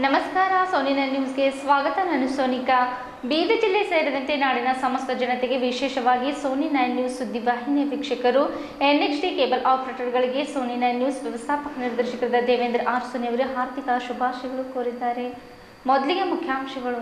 ನಮಸ್ಕಾರ ಸೋನಿನ ನ್ಯೂಸ್ಗೆ ಸ್ವಾಗತ ನಾನು ಸೋನಿಕಾ ಬೀದರ್ ಜಿಲ್ಲೆ ಸೇರಿದಂತೆ ನಾಡಿನ ಸಮಸ್ತ ಜನತೆಗೆ ವಿಶೇಷವಾಗಿ ಸೋನಿ ನೈನ್ ನ್ಯೂಸ್ ಸುದ್ದಿವಾಹಿನಿಯ ವೀಕ್ಷಕರು ಎನ್ಎಚ್ಡಿ ಕೇಬಲ್ ಆಪರೇಟರ್ಗಳಿಗೆ ಸೋನಿ ನೈನ್ ನ್ಯೂಸ್ ವ್ಯವಸ್ಥಾಪಕ ನಿರ್ದೇಶಕರಾದ ದೇವೇಂದ್ರ ಆರ್ ಸೋನಿ ಅವರು ಹಾರ್ದಿಕ ಶುಭಾಶಯಗಳು ಕೋರಿದ್ದಾರೆ ಮೊದಲಿಗೆ ಮುಖ್ಯಾಂಶಗಳು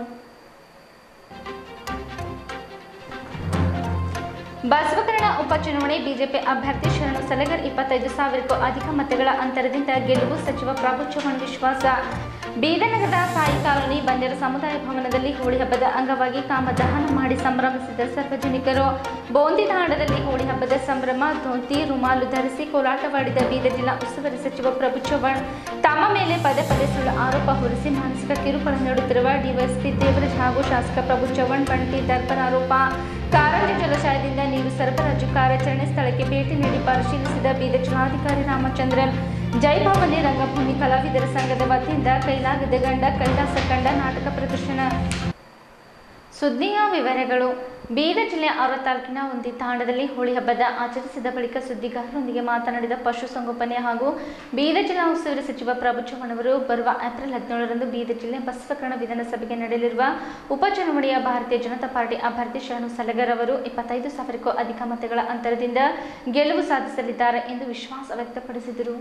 ಬಸವಕರಣ ಉಪಚುನಾವಣೆ ಬಿಜೆಪಿ ಅಭ್ಯರ್ಥಿ ಶರಣು ಸಲಗರ್ ಇಪ್ಪತ್ತೈದು ಸಾವಿರಕ್ಕೂ ಅಧಿಕ ಮತಗಳ ಅಂತರದಿಂದ ಗೆಲುವು ಸಚಿವ ಪ್ರಭು ಚೌಹಾಣ್ ವಿಶ್ವಾಸ ಬೀದರ್ ನಗರದ ಸಾಯಿ ಕಾಲೋನಿ ಬಂಜಾರ ಸಮುದಾಯ ಭವನದಲ್ಲಿ ಹೋಳಿ ಹಬ್ಬದ ಅಂಗವಾಗಿ ಕಾಮದಹನ ಮಾಡಿ ಸಂಭ್ರಮಿಸಿದ ಸಾರ್ವಜನಿಕರು ಬೋಂದಿನಾಡದಲ್ಲಿ ಹೋಳಿ ಹಬ್ಬದ ಸಂಭ್ರಮ ಧೋತಿ ರುಮಾಲು ಧರಿಸಿ ಕೋಲಾಟವಾಡಿದ ಬೀದರ್ ಜಿಲ್ಲಾ ಉಸ್ತುವಾರಿ ಸಚಿವ ಪ್ರಭು ಚೌಹಾಣ್ ತಮ್ಮ ಮೇಲೆ ಪದೇ ಪದೇ ಸುಳ್ಳು ಆರೋಪ ಹೊರಿಸಿ ಮಾನಸಿಕ ಕಿರುಕುಳ ನೀಡುತ್ತಿರುವ ಡಿವೈಎಸ್ಪಿ ದೇವರಾಜ್ ಹಾಗೂ ಶಾಸಕ ಪ್ರಭು ಚೌಹಾಣ್ ಬಂಟಿ ದರ್ಪಣ ಆರೋಪ ಕಾರಂಜಿ ಜಲಾಶಯದಿಂದ ನೀರು ಸರಬರಾಜು ಕಾರ್ಯಾಚರಣೆ ಸ್ಥಳಕ್ಕೆ ಭೇಟಿ ನೀಡಿ ಪರಿಶೀಲಿಸಿದ ಬೀದರ್ ಜಿಲ್ಲಾಧಿಕಾರಿ ರಾಮಚಂದ್ರನ್ ಜೈಭವಾನಿ ರಂಗಭೂಮಿ ಕಲಾವಿದರ ಸಂಘದ ವತಿಯಿಂದ ಕೈಲಾಗದ ಗಂಡ ಕೈಲಾಸ ಕಂಡ ನಾಟಕ ಪ್ರದರ್ಶನ ಸುದ್ದಿಯ ವಿವರಗಳು ಬೀದರ್ ಜಿಲ್ಲೆಯ ಆರು ತಾಲೂಕಿನ ಒಂದಿ ತಾಂಡದಲ್ಲಿ ಹೋಳಿ ಹಬ್ಬದ ಆಚರಿಸಿದ ಬಳಿಕ ಸುದ್ದಿಗಾರರೊಂದಿಗೆ ಮಾತನಾಡಿದ ಪಶುಸಂಗೋಪನೆ ಹಾಗೂ ಬೀದರ್ ಜಿಲ್ಲಾ ಉಸ್ತುವಾರಿ ಸಚಿವ ಪ್ರಭು ಚೌಹಾಣ್ ಅವರು ಬರುವ ಏಪ್ರಿಲ್ ಹದಿನೇಳರಂದು ಬೀದರ್ ಜಿಲ್ಲೆ ಬಸವಕರಣ ವಿಧಾನಸಭೆಗೆ ನಡೆಯಲಿರುವ ಉಪಚುನಾವಣೆಯ ಭಾರತೀಯ ಜನತಾ ಪಾರ್ಟಿ ಅಭ್ಯರ್ಥಿ ಶರಣು ಸಲಗರ್ ಅವರು ಇಪ್ಪತ್ತೈದು ಸಾವಿರಕ್ಕೂ ಅಧಿಕ ಮತಗಳ ಅಂತರದಿಂದ ಗೆಲುವು ಸಾಧಿಸಲಿದ್ದಾರೆ ಎಂದು ವಿಶ್ವಾಸ ವ್ಯಕ್ತಪಡಿಸಿದರು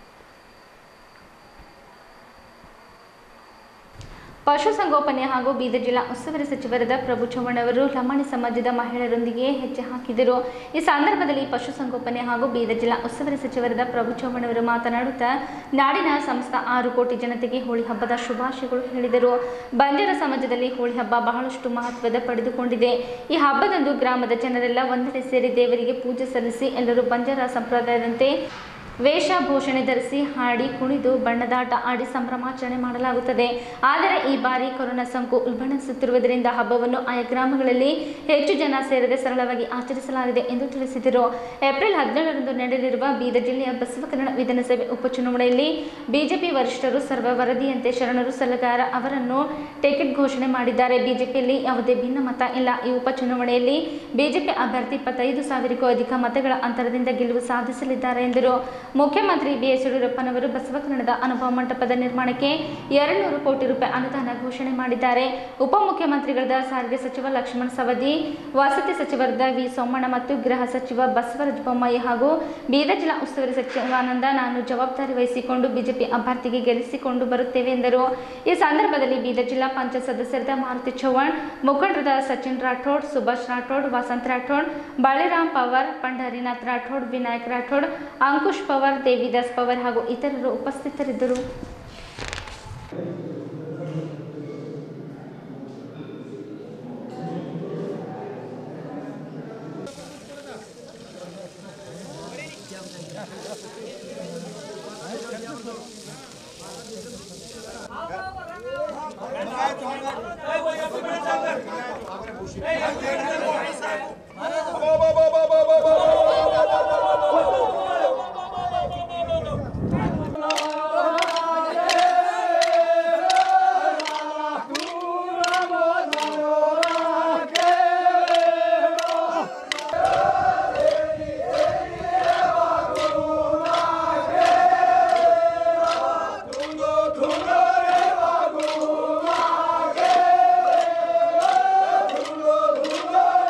ಪಶುಸಂಗೋಪನೆ ಹಾಗೂ ಬೀದರ್ ಜಿಲ್ಲಾ ಉಸ್ತುವಾರಿ ಸಚಿವರಾದ ಪ್ರಭು ಚೌಹಾಣ್ ಅವರು ಲಮಾಣಿ ಸಮಾಜದ ಮಹಿಳೆಯರೊಂದಿಗೆ ಹೆಜ್ಜೆ ಹಾಕಿದರು ಈ ಸಂದರ್ಭದಲ್ಲಿ ಪಶುಸಂಗೋಪನೆ ಹಾಗೂ ಬೀದರ್ ಜಿಲ್ಲಾ ಉಸ್ತುವಾರಿ ಸಚಿವರಾದ ಪ್ರಭು ಚೌಹಾಣ್ ಅವರು ಮಾತನಾಡುತ್ತಾ ನಾಡಿನ ಸಮಸ್ತ ಆರು ಕೋಟಿ ಜನತೆಗೆ ಹೋಳಿ ಹಬ್ಬದ ಶುಭಾಶಯಗಳು ಹೇಳಿದರು ಬಂಜಾರ ಸಮಾಜದಲ್ಲಿ ಹೋಳಿ ಹಬ್ಬ ಬಹಳಷ್ಟು ಮಹತ್ವದ ಪಡೆದುಕೊಂಡಿದೆ ಈ ಹಬ್ಬದಂದು ಗ್ರಾಮದ ಜನರೆಲ್ಲ ಒಂದೆಡೆ ಸೇರಿ ದೇವರಿಗೆ ಪೂಜೆ ಸಲ್ಲಿಸಿ ಎಲ್ಲರೂ ಬಂಜಾರ ಸಂಪ್ರದಾಯದಂತೆ ವೇಷಭೂಷಣೆ ಧರಿಸಿ ಹಾಡಿ ಕುಣಿದು ಬಣ್ಣದಾಟ ಆಡಿ ಸಂಭ್ರಮಾಚರಣೆ ಮಾಡಲಾಗುತ್ತದೆ ಆದರೆ ಈ ಬಾರಿ ಕೊರೋನಾ ಸೋಂಕು ಉಲ್ಬಣಿಸುತ್ತಿರುವುದರಿಂದ ಹಬ್ಬವನ್ನು ಆಯಾ ಗ್ರಾಮಗಳಲ್ಲಿ ಹೆಚ್ಚು ಜನ ಸೇರದೆ ಸರಳವಾಗಿ ಆಚರಿಸಲಾಗಿದೆ ಎಂದು ತಿಳಿಸಿದರು ಏಪ್ರಿಲ್ ಹದಿನೇಳರಂದು ನಡೆಯಲಿರುವ ಬೀದರ್ ಜಿಲ್ಲೆಯ ಬಸವಕರಣ ವಿಧಾನಸಭೆ ಉಪಚುನಾವಣೆಯಲ್ಲಿ ಬಿಜೆಪಿ ವರಿಷ್ಠರು ಸರ್ವ ವರದಿಯಂತೆ ಶರಣರು ಸಲಗಾರ ಅವರನ್ನು ಟಿಕೆಟ್ ಘೋಷಣೆ ಮಾಡಿದ್ದಾರೆ ಬಿಜೆಪಿಯಲ್ಲಿ ಯಾವುದೇ ಭಿನ್ನ ಮತ ಇಲ್ಲ ಈ ಉಪಚುನಾವಣೆಯಲ್ಲಿ ಬಿಜೆಪಿ ಅಭ್ಯರ್ಥಿ ಇಪ್ಪತ್ತೈದು ಸಾವಿರಕ್ಕೂ ಅಧಿಕ ಮತಗಳ ಅಂತರದಿಂದ ಗೆಲುವು ಸಾಧಿಸಲಿದ್ದಾರೆ ಎಂದರು ಮುಖ್ಯಮಂತ್ರಿ ಬಿಎಸ್ ಯಡಿಯೂರಪ್ಪನವರು ಬಸವಕನ್ನಡದ ಅನುಭವ ಮಂಟಪದ ನಿರ್ಮಾಣಕ್ಕೆ ಎರಡು ನೂರು ಕೋಟಿ ರೂಪಾಯಿ ಅನುದಾನ ಘೋಷಣೆ ಮಾಡಿದ್ದಾರೆ ಉಪಮುಖ್ಯಮಂತ್ರಿಗಳಾದ ಸಾರಿಗೆ ಸಚಿವ ಲಕ್ಷ್ಮಣ ಸವದಿ ವಸತಿ ಸಚಿವರಾದ ವಿ ಸೋಮಣ್ಣ ಮತ್ತು ಗೃಹ ಸಚಿವ ಬಸವರಾಜ ಬೊಮ್ಮಾಯಿ ಹಾಗೂ ಬೀದರ್ ಜಿಲ್ಲಾ ಉಸ್ತುವಾರಿ ಸಚಿವಾನಂದ ನಾನು ಜವಾಬ್ದಾರಿ ವಹಿಸಿಕೊಂಡು ಬಿಜೆಪಿ ಅಭ್ಯರ್ಥಿಗೆ ಗೆಲ್ಲಿಸಿಕೊಂಡು ಬರುತ್ತೇವೆ ಎಂದರು ಈ ಸಂದರ್ಭದಲ್ಲಿ ಬೀದರ್ ಜಿಲ್ಲಾ ಪಂಚಾಯತ್ ಸದಸ್ಯರಾದ ಮಾರುತಿ ಚೌಹಾಣ್ ಮುಖಂಡರಾದ ಸಚಿನ್ ರಾಠೋಡ್ ಸುಭಾಷ್ ರಾಠೋಡ್ ವಸಂತ್ ರಾಠೋಡ್ ಬಾಳಿರಾಮ್ ಪವಾರ್ ಪಂಡರಿನಾಥ್ ರಾಠೋಡ್ ವಿನಾಯಕ್ ರಾಠೋಡ್ ಅಂಕುಶ್ ಪವಾರ್ ದೇವಿದಾಸ್ ಪವಾರ್ ಹಾಗೂ ಇತರರು ಉಪಸ್ಥಿತರಿದ್ದರು ಠುಂಗೋ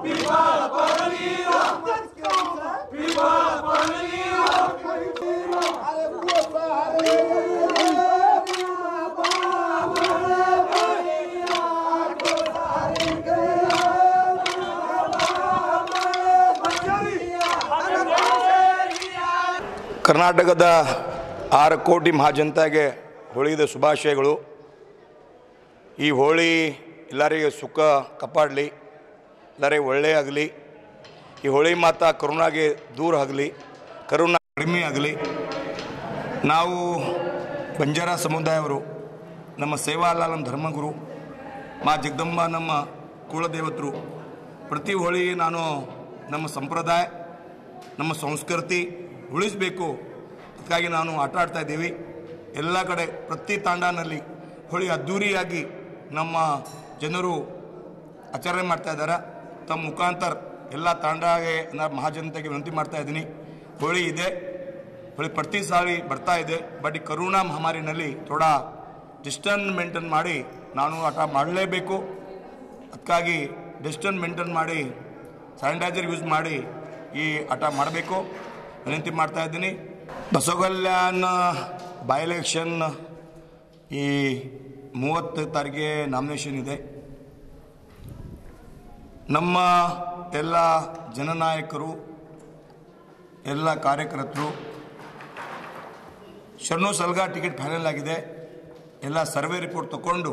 ಕರ್ನಾಟಕದ ಆರು ಕೋಟಿ ಮಹಾಜನತೆಗೆ ಹೋಳಿದ ಶುಭಾಶಯಗಳು ಈ ಹೋಳಿ ಎಲ್ಲರಿಗೆ ಸುಖ ಕಾಪಾಡಲಿ ಎಲ್ಲರಿಗೆ ಒಳ್ಳೆ ಆಗಲಿ ಈ ಹೋಳಿ ಮಾತಾ ಕರುಣಾಗೆ ದೂರ ಆಗಲಿ ಕರುಣಾ ಕಡಿಮೆ ಆಗಲಿ ನಾವು ಬಂಜಾರ ಸಮುದಾಯವರು ನಮ್ಮ ಸೇವಾಲಾಲ್ ನಮ್ಮ ಧರ್ಮಗುರು ಮಾ ಜಗದಂಬ ನಮ್ಮ ಕುಲದೇವತರು ಪ್ರತಿ ಹೋಳಿ ನಾನು ನಮ್ಮ ಸಂಪ್ರದಾಯ ನಮ್ಮ ಸಂಸ್ಕೃತಿ ಉಳಿಸಬೇಕು ಅದಕ್ಕಾಗಿ ನಾನು ಆಟ ಆಡ್ತಾ ಇದ್ದೀವಿ ಎಲ್ಲ ಕಡೆ ಪ್ರತಿ ತಾಂಡನಲ್ಲಿ ಹೋಳಿ ಅದ್ಧೂರಿಯಾಗಿ ನಮ್ಮ ಜನರು ಆಚರಣೆ ಮಾಡ್ತಾ ಇದ್ದಾರೆ ತಮ್ಮ ಮುಖಾಂತರ ಎಲ್ಲ ತಾಂಡಾಗೆ ನಾನು ಮಹಾಜನತೆಗೆ ವಿನಂತಿ ಮಾಡ್ತಾ ಇದ್ದೀನಿ ಹೋಳಿ ಇದೆ ಹೋಳಿ ಪ್ರತಿ ಸಾರಿ ಬರ್ತಾ ಇದೆ ಬಟ್ ಈ ಕರೋನಾ ಮಹಾಮಾರಿನಲ್ಲಿ ಥೋಡಾ ಡಿಸ್ಟನ್ಸ್ ಮೇಂಟೈನ್ ಮಾಡಿ ನಾನು ಆಟ ಮಾಡಲೇಬೇಕು ಅದಕ್ಕಾಗಿ ಡಿಸ್ಟನ್ಸ್ ಮೇಂಟೈನ್ ಮಾಡಿ ಸ್ಯಾನಿಟೈಸರ್ ಯೂಸ್ ಮಾಡಿ ಈ ಆಟ ಮಾಡಬೇಕು ವಿನಂತಿ ಮಾಡ್ತಾ ಇದ್ದೀನಿ ಬಸವಕಲ್ಯಾಣ ಬೈ ಎಲೆಕ್ಷನ್ ಈ ಮೂವತ್ತು ತಾರೀಕಿಗೆ ನಾಮಿನೇಷನ್ ಇದೆ ನಮ್ಮ ಎಲ್ಲ ಜನನಾಯಕರು ಎಲ್ಲ ಕಾರ್ಯಕರ್ತರು ಶರಣು ಸಲ್ಗಾ ಟಿಕೆಟ್ ಫೈನಲ್ ಆಗಿದೆ ಎಲ್ಲ ಸರ್ವೆ ರಿಪೋರ್ಟ್ ತಗೊಂಡು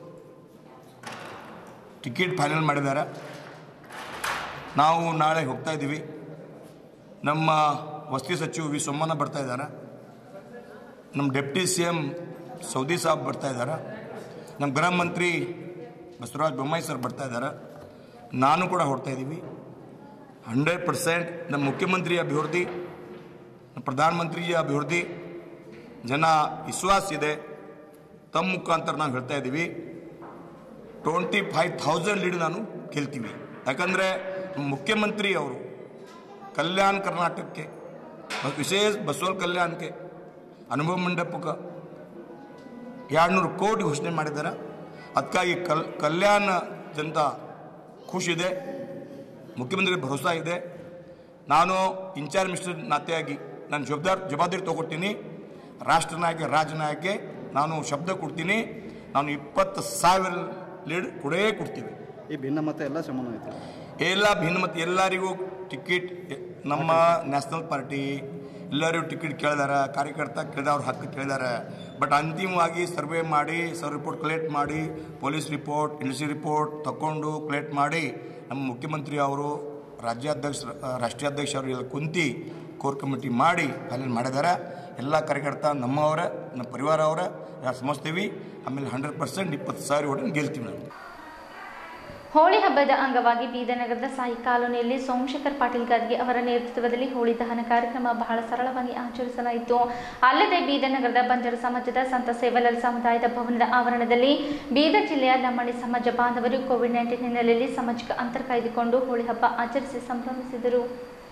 ಟಿಕೆಟ್ ಫೈನಲ್ ಮಾಡಿದ್ದಾರೆ ನಾವು ನಾಳೆ ಹೋಗ್ತಾ ಇದ್ದೀವಿ ನಮ್ಮ ವಸತಿ ಸಚಿವ ವಿ ಸೋಮಣ್ಣ ಬರ್ತಾ ಇದ್ದಾರೆ ನಮ್ಮ ಡೆಪ್ಟಿ ಸಿ ಎಮ್ ಸೌದಿ ಸಾಬ್ ಬರ್ತಾ ಇದ್ದಾರೆ ನಮ್ಮ ಗೃಹ ಮಂತ್ರಿ ಬಸವರಾಜ ಬೊಮ್ಮಾಯಿ ಸರ್ ಬರ್ತಾ ಇದ್ದಾರೆ ನಾನು ಕೂಡ ಹೊಡ್ತಾ ಇದ್ದೀವಿ ಹಂಡ್ರೆಡ್ ಪರ್ಸೆಂಟ್ ನಮ್ಮ ಮುಖ್ಯಮಂತ್ರಿ ಅಭಿವೃದ್ಧಿ ನಮ್ಮ ಪ್ರಧಾನಮಂತ್ರಿ ಅಭಿವೃದ್ಧಿ ಜನ ವಿಶ್ವಾಸ ಇದೆ ತಮ್ಮ ಮುಖಾಂತರ ನಾವು ಹೇಳ್ತಾ ಇದ್ದೀವಿ ಟ್ವೆಂಟಿ ಫೈವ್ ಥೌಸಂಡ್ ಲೀಡ್ ನಾನು ಗೆಲ್ತೀವಿ ಯಾಕಂದರೆ ಮುಖ್ಯಮಂತ್ರಿ ಅವರು ಕಲ್ಯಾಣ ಕರ್ನಾಟಕಕ್ಕೆ ಮತ್ತು ವಿಶೇಷ ಬಸವಲ್ ಕಲ್ಯಾಣಕ್ಕೆ ಅನುಭವ ಮಂಟಪಕ್ಕೆ ಎರಡುನೂರು ಕೋಟಿ ಘೋಷಣೆ ಮಾಡಿದ್ದಾರೆ ಅದಕ್ಕಾಗಿ ಕಲ್ ಕಲ್ಯಾಣ ಜನತಾ ಖುಷಿದೆ ಮುಖ್ಯಮಂತ್ರಿ ಭರೋಸಾ ಇದೆ ನಾನು ಇನ್ಚಾರ್ಜ್ ಮಿನಿಸ್ಟರ್ ನಾತೆಯಾಗಿ ನಾನು ಜವಾಬ್ದಾರ್ ಜವಾಬ್ದಾರಿ ತಗೊಳ್ತೀನಿ ರಾಷ್ಟ್ರ ನಾಯಕ ರಾಜ್ಯ ನಾಯಕಗೆ ನಾನು ಶಬ್ದ ಕೊಡ್ತೀನಿ ನಾನು ಇಪ್ಪತ್ತು ಸಾವಿರ ಲೀಡ್ ಕೊಡೇ ಕೊಡ್ತೀವಿ ಈ ಭಿನ್ನಮತ ಎಲ್ಲ ಸಮಾನ ಐತೆ ಎಲ್ಲ ಭಿನ್ನಮತ ಎಲ್ಲರಿಗೂ ಟಿಕೆಟ್ ನಮ್ಮ ನ್ಯಾಷನಲ್ ಪಾರ್ಟಿ ಎಲ್ಲರಿಗೂ ಟಿಕೆಟ್ ಕೇಳಿದಾರೆ ಕಾರ್ಯಕರ್ತ ಕೇಳಿದ ಅವ್ರ ಹಕ್ಕು ಕೇಳಿದಾರೆ ಬಟ್ ಅಂತಿಮವಾಗಿ ಸರ್ವೆ ಮಾಡಿ ಸರ್ ರಿಪೋರ್ಟ್ ಕಲೆಕ್ಟ್ ಮಾಡಿ ಪೊಲೀಸ್ ರಿಪೋರ್ಟ್ ಇಂಡಸ್ಟ್ರಿ ರಿಪೋರ್ಟ್ ತಗೊಂಡು ಕಲೆಕ್ಟ್ ಮಾಡಿ ನಮ್ಮ ಮುಖ್ಯಮಂತ್ರಿ ಅವರು ರಾಜ್ಯಾಧ್ಯಕ್ಷ ರಾಷ್ಟ್ರೀಯ ಅಧ್ಯಕ್ಷರು ಎಲ್ಲ ಕುಂತಿ ಕೋರ್ ಕಮಿಟಿ ಮಾಡಿ ಫೈನಲ್ ಮಾಡಿದ್ದಾರೆ ಎಲ್ಲ ಕಾರ್ಯಕರ್ತ ನಮ್ಮವರ ನಮ್ಮ ಪರಿವಾರ ಅವರ ಸಮಸ್ತೀವಿ ಆಮೇಲೆ ಹಂಡ್ರೆಡ್ ಪರ್ಸೆಂಟ್ ಇಪ್ಪತ್ತು ಸಾವಿರ ಓಟನ್ನು ಗೆಲ್ತೀವಿ ನಾವು ಹೋಳಿ ಹಬ್ಬದ ಅಂಗವಾಗಿ ಬೀದರ್ ನಗರದ ಸಾಯಿ ಕಾಲೋನಿಯಲ್ಲಿ ಸೋಮಶೇಖರ್ ಪಾಟೀಲ್ ಗದ್ಗೆ ಅವರ ನೇತೃತ್ವದಲ್ಲಿ ಹೋಳಿ ದಹನ ಕಾರ್ಯಕ್ರಮ ಬಹಳ ಸರಳವಾಗಿ ಆಚರಿಸಲಾಯಿತು ಅಲ್ಲದೆ ಬೀದರ್ ನಗರದ ಬಂಜಾರ ಸಮಾಜದ ಸಂತ ಸೇವಲಾಲ್ ಸಮುದಾಯದ ಭವನದ ಆವರಣದಲ್ಲಿ ಬೀದರ್ ಜಿಲ್ಲೆಯ ಲಮ್ಮಡಿ ಸಮಾಜ ಬಾಂಧವರು ಕೋವಿಡ್ ನೈನ್ಟೀನ್ ಹಿನ್ನೆಲೆಯಲ್ಲಿ ಸಾಮಾಜಿಕ ಅಂತರ ಕಾಯ್ದುಕೊಂಡು ಹೋಳಿ ಹಬ್ಬ ಆಚರಿಸಿ ಸಂಭ್ರಮಿಸಿದರು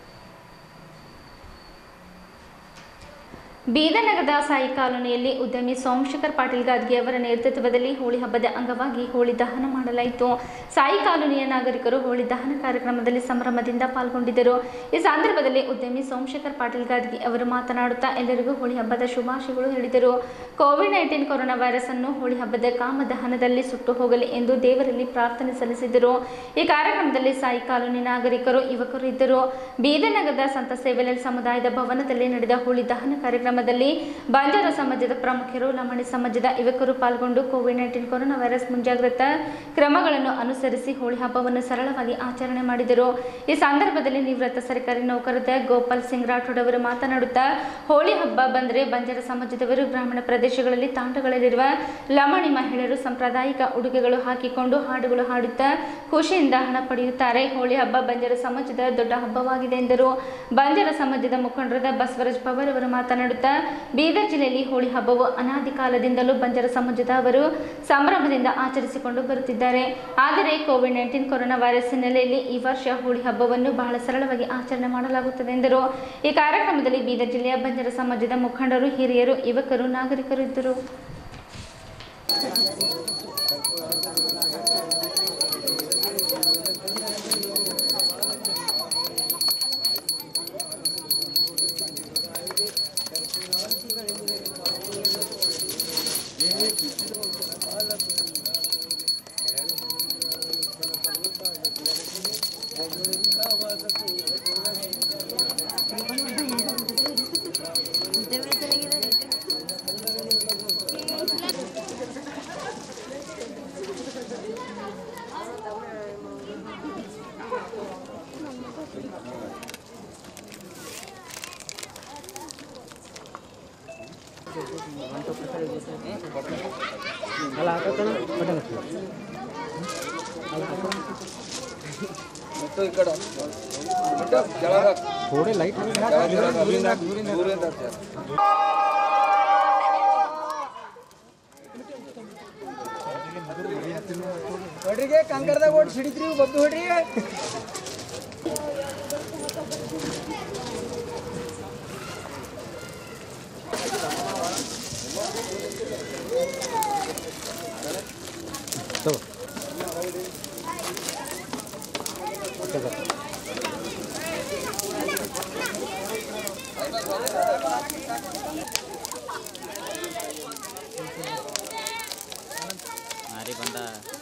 ಬೀದರ್ ನಗರದ ಸಾಯಿ ಕಾಲೋನಿಯಲ್ಲಿ ಉದ್ಯಮಿ ಸೋಮಶೇಖರ್ ಪಾಟೀಲ್ ಗಾದ್ಗೆ ಅವರ ನೇತೃತ್ವದಲ್ಲಿ ಹೋಳಿ ಹಬ್ಬದ ಅಂಗವಾಗಿ ಹೋಳಿ ದಹನ ಮಾಡಲಾಯಿತು ಸಾಯಿ ಕಾಲೋನಿಯ ನಾಗರಿಕರು ಹೋಳಿ ದಹನ ಕಾರ್ಯಕ್ರಮದಲ್ಲಿ ಸಂಭ್ರಮದಿಂದ ಪಾಲ್ಗೊಂಡಿದ್ದರು ಈ ಸಂದರ್ಭದಲ್ಲಿ ಉದ್ಯಮಿ ಸೋಮಶೇಖರ್ ಪಾಟೀಲ್ ಗಾದ್ಗೆ ಅವರು ಮಾತನಾಡುತ್ತಾ ಎಲ್ಲರಿಗೂ ಹೋಳಿ ಹಬ್ಬದ ಶುಭಾಶಯಗಳು ಹೇಳಿದರು ಕೋವಿಡ್ ನೈನ್ಟೀನ್ ಕೊರೋನಾ ವೈರಸ್ ಅನ್ನು ಹೋಳಿ ಹಬ್ಬದ ಕಾಮದಹನದಲ್ಲಿ ಸುಟ್ಟು ಹೋಗಲಿ ಎಂದು ದೇವರಲ್ಲಿ ಪ್ರಾರ್ಥನೆ ಸಲ್ಲಿಸಿದರು ಈ ಕಾರ್ಯಕ್ರಮದಲ್ಲಿ ಸಾಯಿ ಕಾಲೋನಿ ನಾಗರಿಕರು ಯುವಕರು ಇದ್ದರು ಬೀದರ್ ನಗರದ ಸಂತ ಸೇವೆಲಾಲ್ ಸಮುದಾಯದ ಭವನದಲ್ಲಿ ನಡೆದ ಹೋಳಿ ದಹನ ಕಾರ್ಯಕ್ರಮದಲ್ಲಿ ಬಂಜಾರ ಸಮಾಜದ ಪ್ರಮುಖರು ಲಮಣಿ ಸಮಾಜದ ಯುವಕರು ಪಾಲ್ಗೊಂಡು ಕೋವಿಡ್ ನೈನ್ಟೀನ್ ಕೊರೋನಾ ವೈರಸ್ ಮುಂಜಾಗ್ರತಾ ಕ್ರಮಗಳನ್ನು ಅನುಸರಿಸಿ ಹೋಳಿ ಹಬ್ಬವನ್ನು ಸರಳವಾಗಿ ಆಚರಣೆ ಮಾಡಿದರು ಈ ಸಂದರ್ಭದಲ್ಲಿ ನಿವೃತ್ತ ಸರ್ಕಾರಿ ನೌಕರದ ಗೋಪಾಲ್ ಸಿಂಗ್ ರಾಠೋಡ್ ಅವರು ಮಾತನಾಡುತ್ತಾ ಹೋಳಿ ಹಬ್ಬ ಬಂದರೆ ಬಂಜಾರ ಸಮಾಜದವರು ಗ್ರಾಮೀಣ ಪ್ರದೇಶಗಳಲ್ಲಿ ತಾಂಡಗಳಲ್ಲಿರುವ ಲಮಣಿ ಮಹಿಳೆಯರು ಸಾಂಪ್ರದಾಯಿಕ ಉಡುಗೆಗಳು ಹಾಕಿಕೊಂಡು ಹಾಡುಗಳು ಹಾಡುತ್ತಾ ಖುಷಿಯಿಂದ ಹಣ ಪಡೆಯುತ್ತಾರೆ ಹೋಳಿ ಹಬ್ಬ ಬಂಜಾರ ಸಮಾಜದ ದೊಡ್ಡ ಹಬ್ಬವಾಗಿದೆ ಎಂದರು ಬಂಜಾರ ಸಮಾಜದ ಮುಖಂಡರಾದ ಬಸವರಾಜ್ ಪವಾರ್ ಅವರು ಮಾತನಾಡುತ್ತಾ ಬೀದರ್ ಜಿಲ್ಲೆಯಲ್ಲಿ ಹೋಳಿ ಹಬ್ಬವು ಅನಾದಿ ಕಾಲದಿಂದಲೂ ಬಂಜಾರ ಸಮಾಜದವರು ಸಂಭ್ರಮದಿಂದ ಆಚರಿಸಿಕೊಂಡು ಬರುತ್ತಿದ್ದಾರೆ ಆದರೆ ಕೋವಿಡ್ ನೈನ್ಟೀನ್ ಕೊರೋನಾ ವೈರಸ್ ಹಿನ್ನೆಲೆಯಲ್ಲಿ ಈ ವರ್ಷ ಹೋಳಿ ಹಬ್ಬವನ್ನು ಬಹಳ ಸರಳವಾಗಿ ಆಚರಣೆ ಮಾಡಲಾಗುತ್ತದೆ ಎಂದರು ಈ ಕಾರ್ಯಕ್ರಮದಲ್ಲಿ ಬೀದರ್ ಜಿಲ್ಲೆಯ ಬಂಜಾರ ಸಮಾಜದ ಮುಖಂಡರು ಹಿರಿಯರು ಯುವಕರು ನಾಗರಿಕರು ಇದ್ದರು ಹೊಡ್ರಿಗೆ ಕಂಕರ್ದಾಗ ಓಡಿ ಸಿಡಿತ್ರಿ ಬಬ್ಬಿ ಹೊಡ್ರಿ ಮಾರಿ ಬಂದ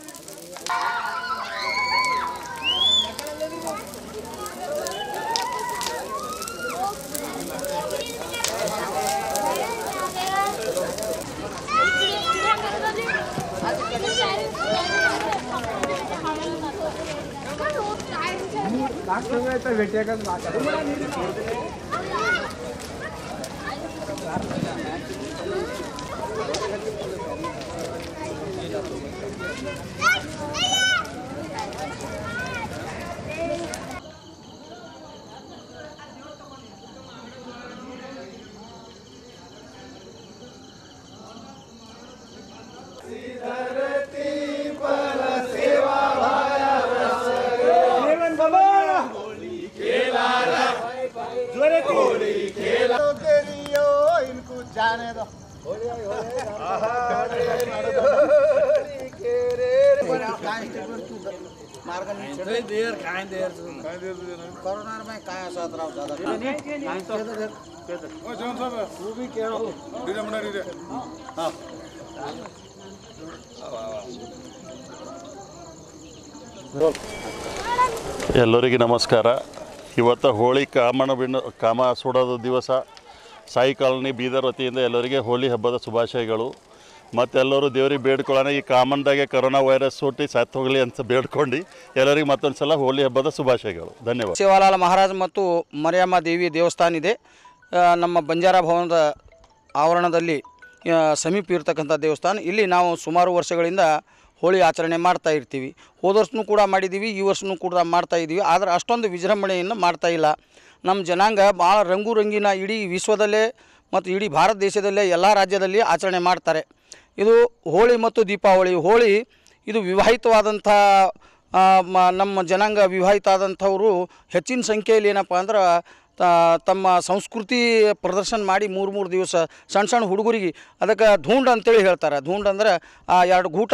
ಎಲ್ಲರಿಗೆ ನಮಸ್ಕಾರ ಇವತ್ತು ಹೋಳಿ ಕಾಮಣ ಬಿಣ್ಣ ಕಾಮ ಸುಡೋದು ದಿವಸ ಸಾಯಿ ಕಾಲನಿ ಬೀದರ್ ವತಿಯಿಂದ ಎಲ್ಲರಿಗೆ ಹೋಳಿ ಹಬ್ಬದ ಶುಭಾಶಯಗಳು ಮತ್ತೆಲ್ಲರೂ ದೇವ್ರಿಗೆ ಬೇಡ್ಕೊಳ್ಳೋಣ ಈ ಕಾಮನ್ದಾಗೆ ಕರೋನಾ ವೈರಸ್ ಸುಟ್ಟಿ ಸತ್ತು ಹೋಗಲಿ ಅಂತ ಬೇಡ್ಕೊಂಡು ಎಲ್ಲರಿಗೆ ಮತ್ತೊಂದು ಸಲ ಹೋಳಿ ಹಬ್ಬದ ಶುಭಾಶಯಗಳು ಧನ್ಯವಾದ ಶಿವಲಾಲ ಮಹಾರಾಜ್ ಮತ್ತು ಮರಿಯಮ್ಮ ದೇವಿ ದೇವಸ್ಥಾನ ಇದೆ ಆ, ನಮ್ಮ ಬಂಜಾರ ಭವನದ ಆವರಣದಲ್ಲಿ ಆ, ಸಮೀಪ ಇರತಕ್ಕಂಥ ದೇವಸ್ಥಾನ ಇಲ್ಲಿ ನಾವು ಸುಮಾರು ವರ್ಷಗಳಿಂದ ಹೋಳಿ ಆಚರಣೆ ಮಾಡ್ತಾ ಇರ್ತೀವಿ ಹೋದ ವರ್ಷನೂ ಕೂಡ ಮಾಡಿದ್ದೀವಿ ಈ ವರ್ಷನೂ ಕೂಡ ಮಾಡ್ತಾ ಇದ್ದೀವಿ ಆದರೆ ಅಷ್ಟೊಂದು ವಿಜೃಂಭಣೆಯನ್ನು ಮಾಡ್ತಾ ಇಲ್ಲ ನಮ್ಮ ಜನಾಂಗ ಭಾಳ ರಂಗು ರಂಗಿನ ಇಡೀ ವಿಶ್ವದಲ್ಲೇ ಮತ್ತು ಇಡೀ ಭಾರತ ದೇಶದಲ್ಲೇ ಎಲ್ಲ ರಾಜ್ಯದಲ್ಲಿ ಆಚರಣೆ ಮಾಡ್ತಾರೆ ಇದು ಹೋಳಿ ಮತ್ತು ದೀಪಾವಳಿ ಹೋಳಿ ಇದು ವಿವಾಹಿತವಾದಂಥ ಆ, ಮ- ನಮ್ಮ ಜನಾಂಗ ವಿವಾಹಿತ ಆದಂಥವರು ಹೆಚ್ಚಿನ ಸಂಖ್ಯೆಯಲ್ಲಿ ಏನಪ್ಪ ಅಂದ್ರೆ ತ- ತಮ್ಮ ಸಂಸ್ಕೃತಿ ಪ್ರದರ್ಶನ ಮಾಡಿ ಮೂರು ಮೂರು ದಿವಸ ಸಣ್ಣ ಸಣ್ಣ ಹುಡುಗರಿಗೆ ಅದಕ್ಕೆ ಧೂಂಡ್ ಅಂತೇಳಿ ಹೇಳ್ತಾರೆ ಧೂಂಡ್ ಅಂದ್ರೆ ಆ ಎರಡು ಗೂಟ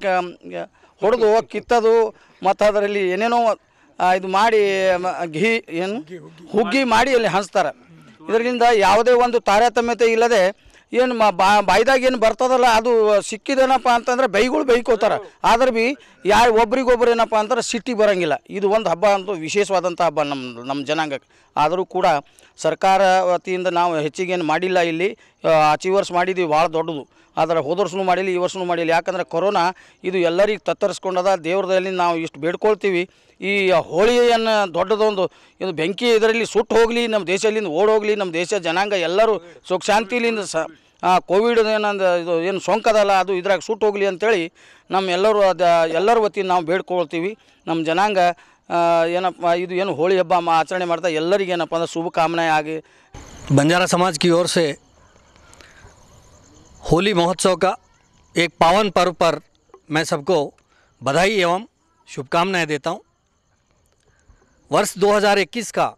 ಹೊಡೆದು ಕಿತ್ತದು ಮತ್ತು ಅದರಲ್ಲಿ ಏನೇನೋ ಆ, ಇದು ಮಾಡಿ ಮ- ಘೀ ಏನು ಹುಗ್ಗಿ ಮಾಡಿ ಅಲ್ಲಿ ಹಂಚ್ತಾರೆ ಇದರಿಂದ ಯಾವುದೇ ಒಂದು ತಾರತಮ್ಯತೆ ಇಲ್ಲದೆ ಏನು ಮ ಬಾ ಬಾಯ್ದಾಗ ಏನು ಬರ್ತದಲ್ಲ ಅದು ಸಿಕ್ಕಿದೇನಪ್ಪ ಅಂತಂದ್ರೆ ಬೈಗಳು ಬೈಕೋತಾರೆ ಆದ್ರೆ ಬಿ ಯಾರು ಒಬ್ರಿಗೊಬ್ರು ಏನಪ್ಪ ಅಂದ್ರೆ ಸಿಟ್ಟಿ ಬರೋಂಗಿಲ್ಲ ಇದು ಒಂದು ಹಬ್ಬ ಅಂತೂ ವಿಶೇಷವಾದಂಥ ಹಬ್ಬ ನಮ್ಮ ನಮ್ಮ ಜನಾಂಗಕ್ಕೆ ಆದರೂ ಕೂಡ ಸರ್ಕಾರ ವತಿಯಿಂದ ನಾವು ಹೆಚ್ಚಿಗೇನು ಮಾಡಿಲ್ಲ ಇಲ್ಲಿ ಆ, ಆಚೆ ವರ್ಷ ಮಾಡಿದ್ದೀವಿ ಭಾಳ ದೊಡ್ಡದು ಆದರೆ ಹೋದ ವರ್ಷನೂ ಮಾಡಿಲ್ಲ ಈ ವರ್ಷನೂ ಮಾಡಿಲ್ಲ ಯಾಕಂದ್ರೆ ಕೊರೋನಾ ಇದು ಎಲ್ಲರಿಗೆ ತತ್ತರಿಸ್ಕೊಂಡದ ದೇವ್ರದಲ್ಲಿ ನಾವು ಇಷ್ಟು ಬೇಡ್ಕೊಳ್ತೀವಿ ಈ ಹೋಳಿಯನ್ನು ದೊಡ್ಡದೊಂದು ಇದು ಬೆಂಕಿ ಇದರಲ್ಲಿ ಸುಟ್ಟು ಹೋಗಲಿ ನಮ್ಮ ದೇಶದಿಂದ ಓಡೋಗಲಿ ನಮ್ಮ ದೇಶ ಜನಾಂಗ ಎಲ್ಲರೂ ಸುಖ ಶಾಂತಿಲಿಂದ ಸ ಆ ಕೋವಿಡ್ ಏನಂದ ಇದು ಏನು ಸೋಂಕದಲ್ಲ ಅದು ಇದ್ರಾಗ ಸುಟ್ಟು ಹೋಗಲಿ ಅಂತೇಳಿ ನಮ್ಮ ಎಲ್ಲರೂ ಅದು ಎಲ್ಲರ ವತಿಯಿಂದ ನಾವು ಬೇಡ್ಕೊಳ್ತೀವಿ ನಮ್ಮ ಜನಾಂಗ ಆ, ಏನಪ್ಪ ಇದು ಏನು ಹೋಳಿ ಹಬ್ಬ ಮಾ ಆಚರಣೆ ಮಾಡ್ತಾ ಎಲ್ಲರಿಗೆ ಏನಪ್ಪ ಅಂದ್ರೆ ಶುಭ ಕಾಮನೆ ಆಗಿ बंजारा समाज की ओर से होली महोत्सव का एक पावन पर्व पर मैं सबको बधाई एवं शुभकामनाएं देता हूं। वर्ष 2021 का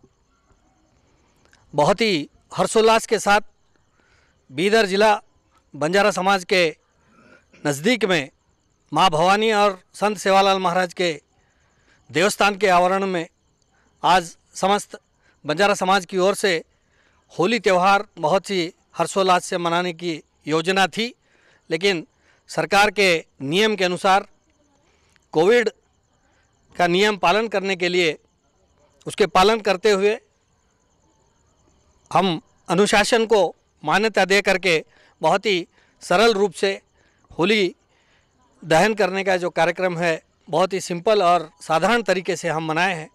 बहुत ही हर्षोल्लास के साथ बीदर जिला बंजारा समाज के नज़दीक में माँ भवानी और संत सेवालाल महाराज के देवस्थान के आवरण में आज समस्त बंजारा समाज की ओर से होली त्यौहार बहुत ही हर्षोल्लास से मनाने की योजना थी लेकिन सरकार के नियम के अनुसार कोविड का नियम पालन करने के लिए उसके पालन करते हुए हम अनुशासन को मान्यता दे करके बहुत ही सरल रूप से होली दहन करने का जो कार्यक्रम है बहुत ही सिंपल और साधारण तरीके से हम मनाए हैं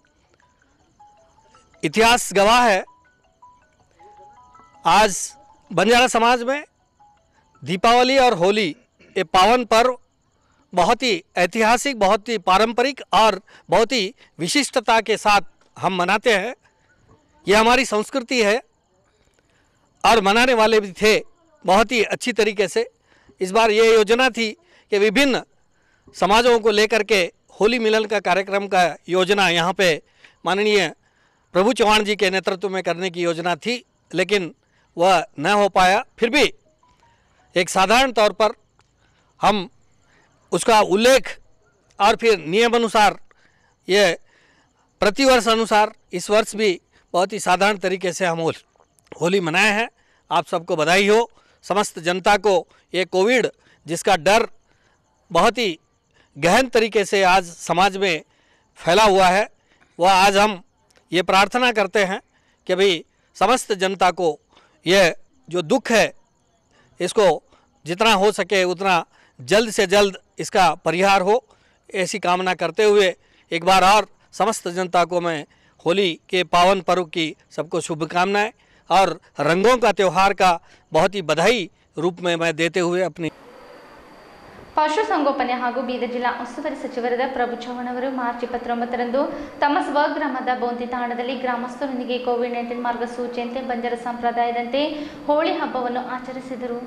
इतिहास गवाह है आज बंजारा समाज में दीपावली और होली ये पावन पर्व बहुत ही ऐतिहासिक बहुत ही पारंपरिक और बहुत ही विशिष्टता के साथ हम मनाते हैं ये हमारी संस्कृति है और मनाने वाले भी थे बहुत ही अच्छी तरीके से इस बार ये योजना थी कि विभिन्न समाजों को लेकर के होली मिलन का कार्यक्रम का योजना यहाँ पे माननीय प्रभु चौहान जी के नेतृत्व में करने की योजना थी लेकिन वह न हो पाया फिर भी एक साधारण तौर पर हम उसका उल्लेख और फिर नियम अनुसार ये प्रतिवर्ष अनुसार इस वर्ष भी बहुत ही साधारण तरीके से हम होल- होली मनाए हैं आप सबको बधाई हो समस्त जनता को ये कोविड जिसका डर बहुत ही गहन तरीके से आज समाज में फैला हुआ है वह आज हम ये प्रार्थना करते हैं कि भाई समस्त जनता को यह जो दुख है इसको जितना हो सके उतना जल्द से जल्द इसका परिहार हो ऐसी कामना करते हुए एक बार और समस्त जनता को मैं होली के पावन पर्व की सबको शुभकामनाएं और रंगों का त्यौहार का बहुत ही बधाई रूप में मैं देते हुए अपनी ಪಶುಸಂಗೋಪನೆ ಹಾಗೂ ಬೀದರ್ ಜಿಲ್ಲಾ ಉಸ್ತುವಾರಿ ಸಚಿವರಾದ ಪ್ರಭು ಚವ್ಹಾಣ್ ಅವರು ಮಾರ್ಚ್ ಇಪ್ಪತ್ತೊಂಬತ್ತರಂದು ತಮ್ಮ ಸ್ವಗ್ರಾಮದ ಬೌಂತಿ ತಾಣದಲ್ಲಿ ಗ್ರಾಮಸ್ಥರೊಂದಿಗೆ ಕೋವಿಡ್ ನೈನ್ಟೀನ್ ಮಾರ್ಗಸೂಚಿಯಂತೆ ಬಂಜಾರ ಸಂಪ್ರದಾಯದಂತೆ ಹೋಳಿ ಹಬ್ಬವನ್ನು ಆಚರಿಸಿದರು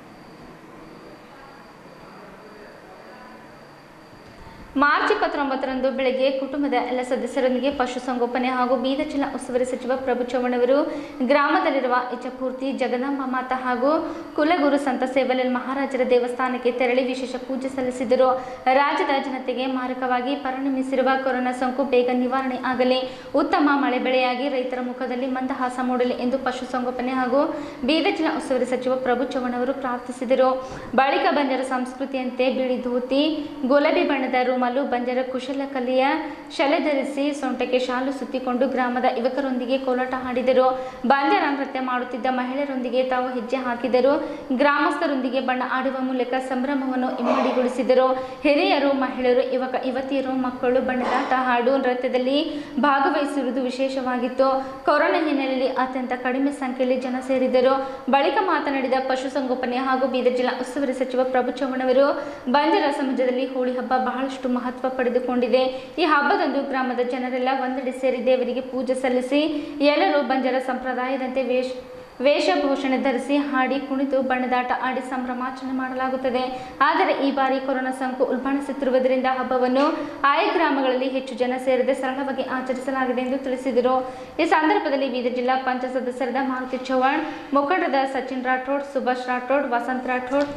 ಮಾರ್ಚ್ ಇಪ್ಪತ್ತೊಂಬತ್ತರಂದು ಬೆಳಗ್ಗೆ ಕುಟುಂಬದ ಎಲ್ಲ ಸದಸ್ಯರೊಂದಿಗೆ ಪಶುಸಂಗೋಪನೆ ಹಾಗೂ ಬೀದರ್ ಜಿಲ್ಲಾ ಉಸ್ತುವಾರಿ ಸಚಿವ ಪ್ರಭು ಚವ್ಹಾಣ್ ಅವರು ಗ್ರಾಮದಲ್ಲಿರುವ ಇಚ್ಛಪೂರ್ತಿ ಜಗದಾಂಬ ಮಾತಾ ಹಾಗೂ ಕುಲಗುರು ಸಂತ ಸೇವಲಾಲ್ ಮಹಾರಾಜರ ದೇವಸ್ಥಾನಕ್ಕೆ ತೆರಳಿ ವಿಶೇಷ ಪೂಜೆ ಸಲ್ಲಿಸಿದರು ರಾಜ್ಯದ ಜನತೆಗೆ ಮಾರಕವಾಗಿ ಪರಿಣಮಿಸಿರುವ ಕೊರೋನಾ ಸೋಂಕು ಬೇಗ ನಿವಾರಣೆ ಆಗಲಿ ಉತ್ತಮ ಮಳೆ ಬೆಳೆಯಾಗಿ ರೈತರ ಮುಖದಲ್ಲಿ ಮಂದಹಾಸ ಮೂಡಲಿ ಎಂದು ಪಶುಸಂಗೋಪನೆ ಹಾಗೂ ಬೀದರ್ ಜಿಲ್ಲಾ ಉಸ್ತುವಾರಿ ಸಚಿವ ಪ್ರಭು ಚವ್ಹಾಣ್ ಅವರು ಪ್ರಾರ್ಥಿಸಿದರು ಬಳಿಕ ಬಂಜಾರ ಸಂಸ್ಕೃತಿಯಂತೆ ಬಿಳಿ ಧೋತಿ ಗುಲಾಬಿ ಬಣ್ಣದ ರುಮಾಲು ಬಂಜಾರ ಕುಶಲಕಲೆಯ ಶಲೆ ಧರಿಸಿ ಸೊಂಟಕ್ಕೆ ಶಾಲು ಸುತ್ತಿಕೊಂಡು ಗ್ರಾಮದ ಯುವಕರೊಂದಿಗೆ ಕೋಲಾಟ ಹಾಡಿದರು ಬಂಜಾರ ನೃತ್ಯ ಮಾಡುತ್ತಿದ್ದ ಮಹಿಳೆಯರೊಂದಿಗೆ ತಾವು ಹೆಜ್ಜೆ ಹಾಕಿದರು ಗ್ರಾಮಸ್ಥರೊಂದಿಗೆ ಬಣ್ಣ ಆಡುವ ಮೂಲಕ ಸಂಭ್ರಮವನ್ನು ಇಮ್ಮಡಿಗೊಳಿಸಿದರು ಹಿರಿಯರು ಮಹಿಳೆಯರು ಯುವಕ ಯುವತಿಯರು ಮಕ್ಕಳು ಬಣ್ಣದಾಟ ಹಾಡು ನೃತ್ಯದಲ್ಲಿ ಭಾಗವಹಿಸಿರುವುದು ವಿಶೇಷವಾಗಿತ್ತು ಕೊರೋನಾ ಹಿನ್ನೆಲೆಯಲ್ಲಿ ಅತ್ಯಂತ ಕಡಿಮೆ ಸಂಖ್ಯೆಯಲ್ಲಿ ಜನ ಸೇರಿದರು ಬಳಿಕ ಮಾತನಾಡಿದ ಪಶುಸಂಗೋಪನೆ ಹಾಗೂ ಬೀದರ್ ಜಿಲ್ಲಾ ಉಸ್ತುವಾರಿ ಸಚಿವ ಪ್ರಭು ಚವ್ಹಾಣ್ ಅವರು ಬಂಜಾರ ಸಮಾಜದಲ್ಲಿ ಹೋಳಿ ಹಬ್ಬ ಬಹಳಷ್ಟು ಮಹತ್ವ ಪಡೆದುಕೊಂಡಿದೆ ಈ ಹಬ್ಬದಂದು ಗ್ರಾಮದ ಜನರೆಲ್ಲ ಒಂದೆಡೆ ಸೇರಿ ದೇವರಿಗೆ ಪೂಜೆ ಸಲ್ಲಿಸಿ ಎಲ್ಲರೂ ಬಂಜಾರ ಸಂಪ್ರದಾಯದಂತೆ ವೇಷ ವೇಷಭೂಷಣ ಧರಿಸಿ ಹಾಡಿ ಕುಣಿದು ಬಣ್ಣದಾಟ ಆಡಿ ಸಂಭ್ರಮಾಚರಣೆ ಮಾಡಲಾಗುತ್ತದೆ ಆದರೆ ಈ ಬಾರಿ ಕೊರೋನಾ ಸೋಂಕು ಉಲ್ಬಣಿಸುತ್ತಿರುವುದರಿಂದ ಹಬ್ಬವನ್ನು ಆಯಾ ಗ್ರಾಮಗಳಲ್ಲಿ ಹೆಚ್ಚು ಜನ ಸೇರದೆ ಸರಳವಾಗಿ ಆಚರಿಸಲಾಗಿದೆ ಎಂದು ತಿಳಿಸಿದರು ಈ ಸಂದರ್ಭದಲ್ಲಿ ಬೀದರ್ ಜಿಲ್ಲಾ ಪಂಚಾಯತ್ ಸದಸ್ಯರಾದ ಮಾರುತಿ ಚೌಹಾಣ್ ಮುಖಂಡರಾದ ಸಚಿನ್ ರಾಠೋಡ್ ಸುಭಾಷ್ ರಾಠೋಡ್ ವಸಂತ್ ರಾಠೋಡ್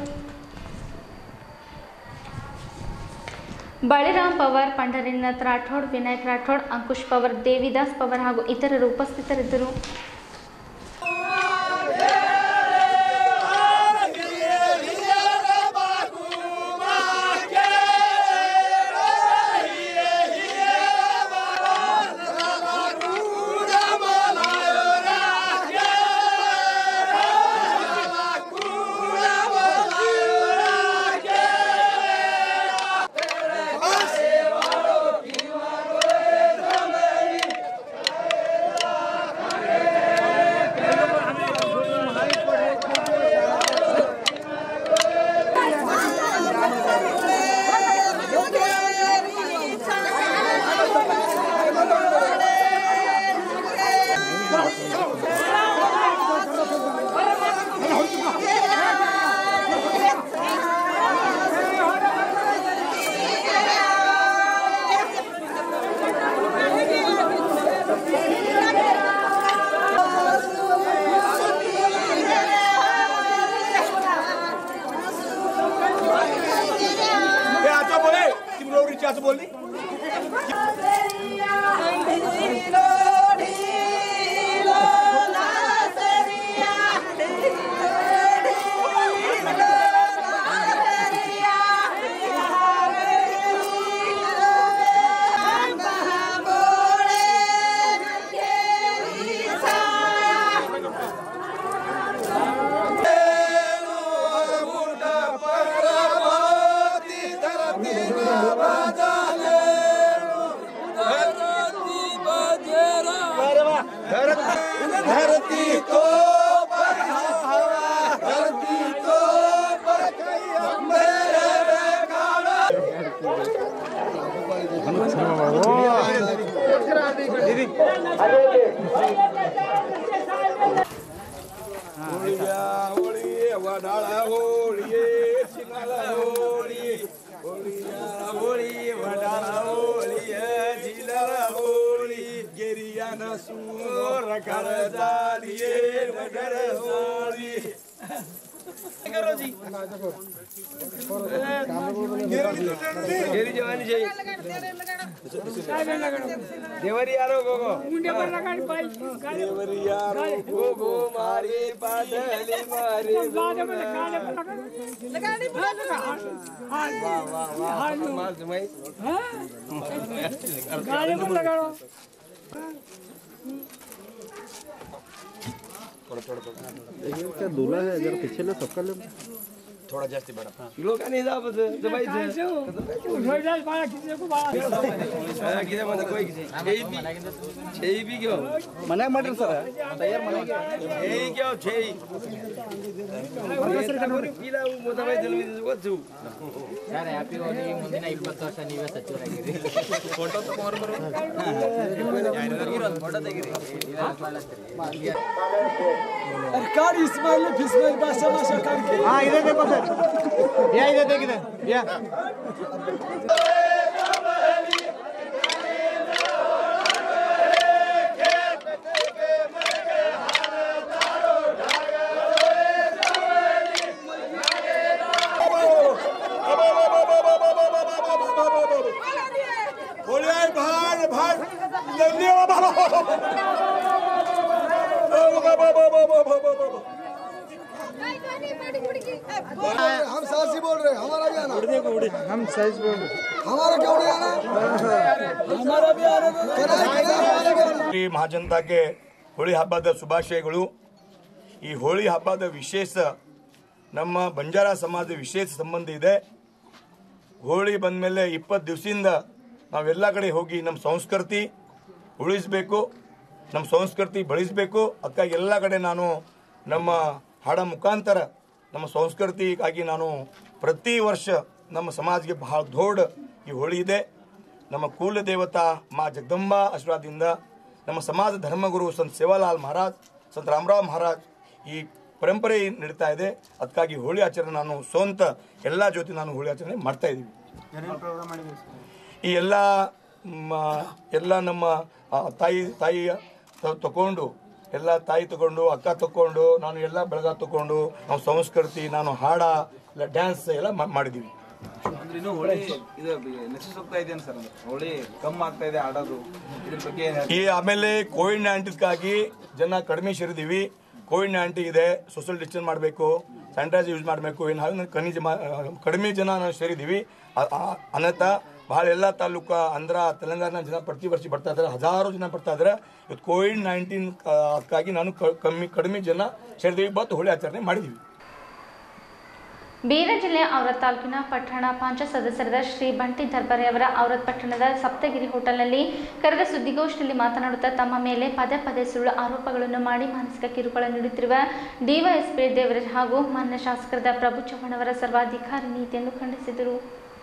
ಬಳಿರಾಮ್ ಪವಾರ್ ಪಂಡರೀನಾಥ್ ರಾಠೋಡ್ ವಿನಾಯಕ್ ರಾಠೋಡ್ ಅಂಕುಶ್ ಪವರ್ ದೇವಿದಾಸ್ ಪವರ್ ಹಾಗೂ ಇತರರು ಉಪಸ್ಥಿತರಿದ್ದರು क्या दूल्हा है जरा पीछे ले सबका ले ಮನ್ಯಾಗ ಮಾಡ್ರಿ ಸರ್ ತಯಾರು ಮನೆಗೆ ಸರ್ ಹ್ಯಾಪಿ ಹೋಲಿ ಮುಂದಿನ ಇಪ್ಪತ್ತು ವರ್ಷ ನೀವೇ ಸಚಿವರಾಗಿರಿ हाँ इधर देखो सर भैया इधर देख इधर भैया हम सासी बोल रहे हैं हमारा भी आना हम साइज बोल रहे हमारा क्यों नहीं आना हमारा भी आना कराए कराए हमारा भी आना ಈ ಮಹಾಜನತಾಗೆ ಹೋಳಿ ಹಬ್ಬದ ಶುಭಾಶಯಗಳು ಈ ಹೋಳಿ ಹಬ್ಬದ ವಿಶೇಷ ನಮ್ಮ ಬಂಜಾರ ಸಮಾಜದ ವಿಶೇಷ ಸಂಬಂಧ ಇದೆ ಹೋಳಿ ಬಂದಮೇಲೆ ಇಪ್ಪತ್ತು ದಿವಸದಿಂದ ನಾವೆಲ್ಲ ಕಡೆ ಹೋಗಿ ನಮ್ಮ ಸಂಸ್ಕೃತಿ ಉಳಿಸಬೇಕು ನಮ್ಮ ಸಂಸ್ಕೃತಿ ಬೆಳೆಸಬೇಕು ಅದಕ್ಕಾಗಿ ಎಲ್ಲ ಕಡೆ ನಾನು ನಮ್ಮ ಹಾಡ ಮುಖಾಂತರ ನಮ್ಮ ಸಂಸ್ಕೃತಿಗಾಗಿ ನಾನು ಪ್ರತಿ ವರ್ಷ ನಮ್ಮ ಸಮಾಜಕ್ಕೆ ಬಹಳ ದೊಡ್ಡ ಈ ಹೋಳಿ ಇದೆ ನಮ್ಮ ಕುಲ ದೇವತಾ ಮಾ ಜಗದಂಬಾ ಆಶೀರ್ವಾದದಿಂದ ನಮ್ಮ ಸಮಾಜ ಧರ್ಮಗುರು ಸಂತ ಸೇವಾಲಾಲ್ ಮಹಾರಾಜ್ ಸಂತ ರಾಮರಾವ್ ಮಹಾರಾಜ್ ಈ ಪರಂಪರೆ ನಡೀತಾ ಇದೆ ಅದಕ್ಕಾಗಿ ಹೋಳಿ ಆಚರಣೆ ನಾನು ಸ್ವಂತ ಎಲ್ಲ ಜೊತೆ ನಾನು ಹೋಳಿ ಆಚರಣೆ ಮಾಡ್ತಾ ಇದ್ದೀವಿ ಈ ಎಲ್ಲ ಮ- ಎಲ್ಲ ನಮ್ಮ ಆ, ತಾಯಿ ತಾಯಿ ತ- ತಕೊಂಡು ಎಲ್ಲ ತಾಯಿ ತಗೊಂಡು ಅಕ್ಕ ತಕೊಂಡು ನಾನು ಎಲ್ಲ ಬೆಳಗ ತಕೊಂಡು ನಾವು ಸಂಸ್ಕೃತಿ ನಾನು ಹಾಡ ಎಲ್ಲ ಡ್ಯಾನ್ಸ್ ಎಲ್ಲ ಮಾ- ಮಾಡಿದ್ದೀವಿ ಅಂದ್ರೆ ಇನ್ನು ಹೋಳಿ ಇದು ನಶಿಸೋಗ್ತಾ ಇದೆ ಸರ್ ಹೋಳಿ ಕಮ್ಮಿ ಆಗ್ತಾ ಇದೆ ಆಡೋದು ಇದ್ರ ಬಗ್ಗೆ ಏನ್ ಹೇಳ್ತೀರಾ? ಈ ಆಮೇಲೆ ಕೋವಿಡ್ ನೈನ್ಟೀನ್ಗಾಗಿ ಜನ ಕಡಿಮೆ ಸೇರಿದೀವಿ ಕೋವಿಡ್ ನೈನ್ಟೀನ್ ಇದೆ ಸೋಷಿಯಲ್ ಡಿಸ್ಟೆನ್ಸ್ ಮಾಡಬೇಕು ಸ್ಯಾನಿಟೈಸರ್ ಯೂಸ್ ಮಾಡಬೇಕು ಏನು ಹಾಗೆ ಕನಿಜ ಕಡಿಮೆ ಜನ ನಾವು ಸೇರಿದ್ದೀವಿ ಆ- ಆ- ಅನಂತ ಭಾಳ ಎಲ್ಲ ತಾಲೂಕು ಆಂಧ್ರ ತೆಲಂಗಾಣ ಜನ ಪ್ರತಿ ವರ್ಷ ಬರ್ತಾ ಇದ್ದಾರೆ ಹಜಾರು ಜನ ಬರ್ತಾ ಇದ್ದಾರೆ ಇವತ್ತು ಕೋವಿಡ್ ನೈನ್ಟೀನ್ ಅದಕ್ಕಾಗಿ ನಾನು ಕ- ಕಮ್ಮಿ ಕಡಿಮೆ ಜನ ಸೇರಿದೀವಿ ಬತ್ತು ಹೋಳಿ ಆಚರಣೆ ಮಾಡಿದ್ದೀವಿ ಬೀದರ್ ಜಿಲ್ಲೆಯ ಔರತ್ ತಾಲೂಕಿನ ಪಟ್ಟಣ ಪಂಚ ಸದಸ್ಯರಾದ ಶ್ರೀ ಬಂಟಿ ದರ್ಬಾರಿ ಅವರ ಔರತ್ ಪಟ್ಟಣದ ಸಪ್ತಗಿರಿ ಹೋಟೆಲ್ನಲ್ಲಿ ಕರೆದ ಸುದ್ದಿಗೋಷ್ಠಿಯಲ್ಲಿ ಮಾತನಾಡುತ್ತಾ ತಮ್ಮ ಮೇಲೆ ಪದೇ ಪದೇ ಸುಳ್ಳು ಆರೋಪಗಳನ್ನು ಮಾಡಿ ಮಾನಸಿಕ ಕಿರುಕುಳ ನೀಡುತ್ತಿರುವ ಡಿವೈಎಸ್ಪಿ ದೇವರಾಜ್ ಹಾಗೂ ಮಾನ್ಯ ಶಾಸಕರಾದ ಪ್ರಭು ಚವ್ಹಾಣ್ ಅವರ ಸರ್ವಾಧಿಕಾರಿ ನೀತಿಯನ್ನು ಖಂಡಿಸಿದರು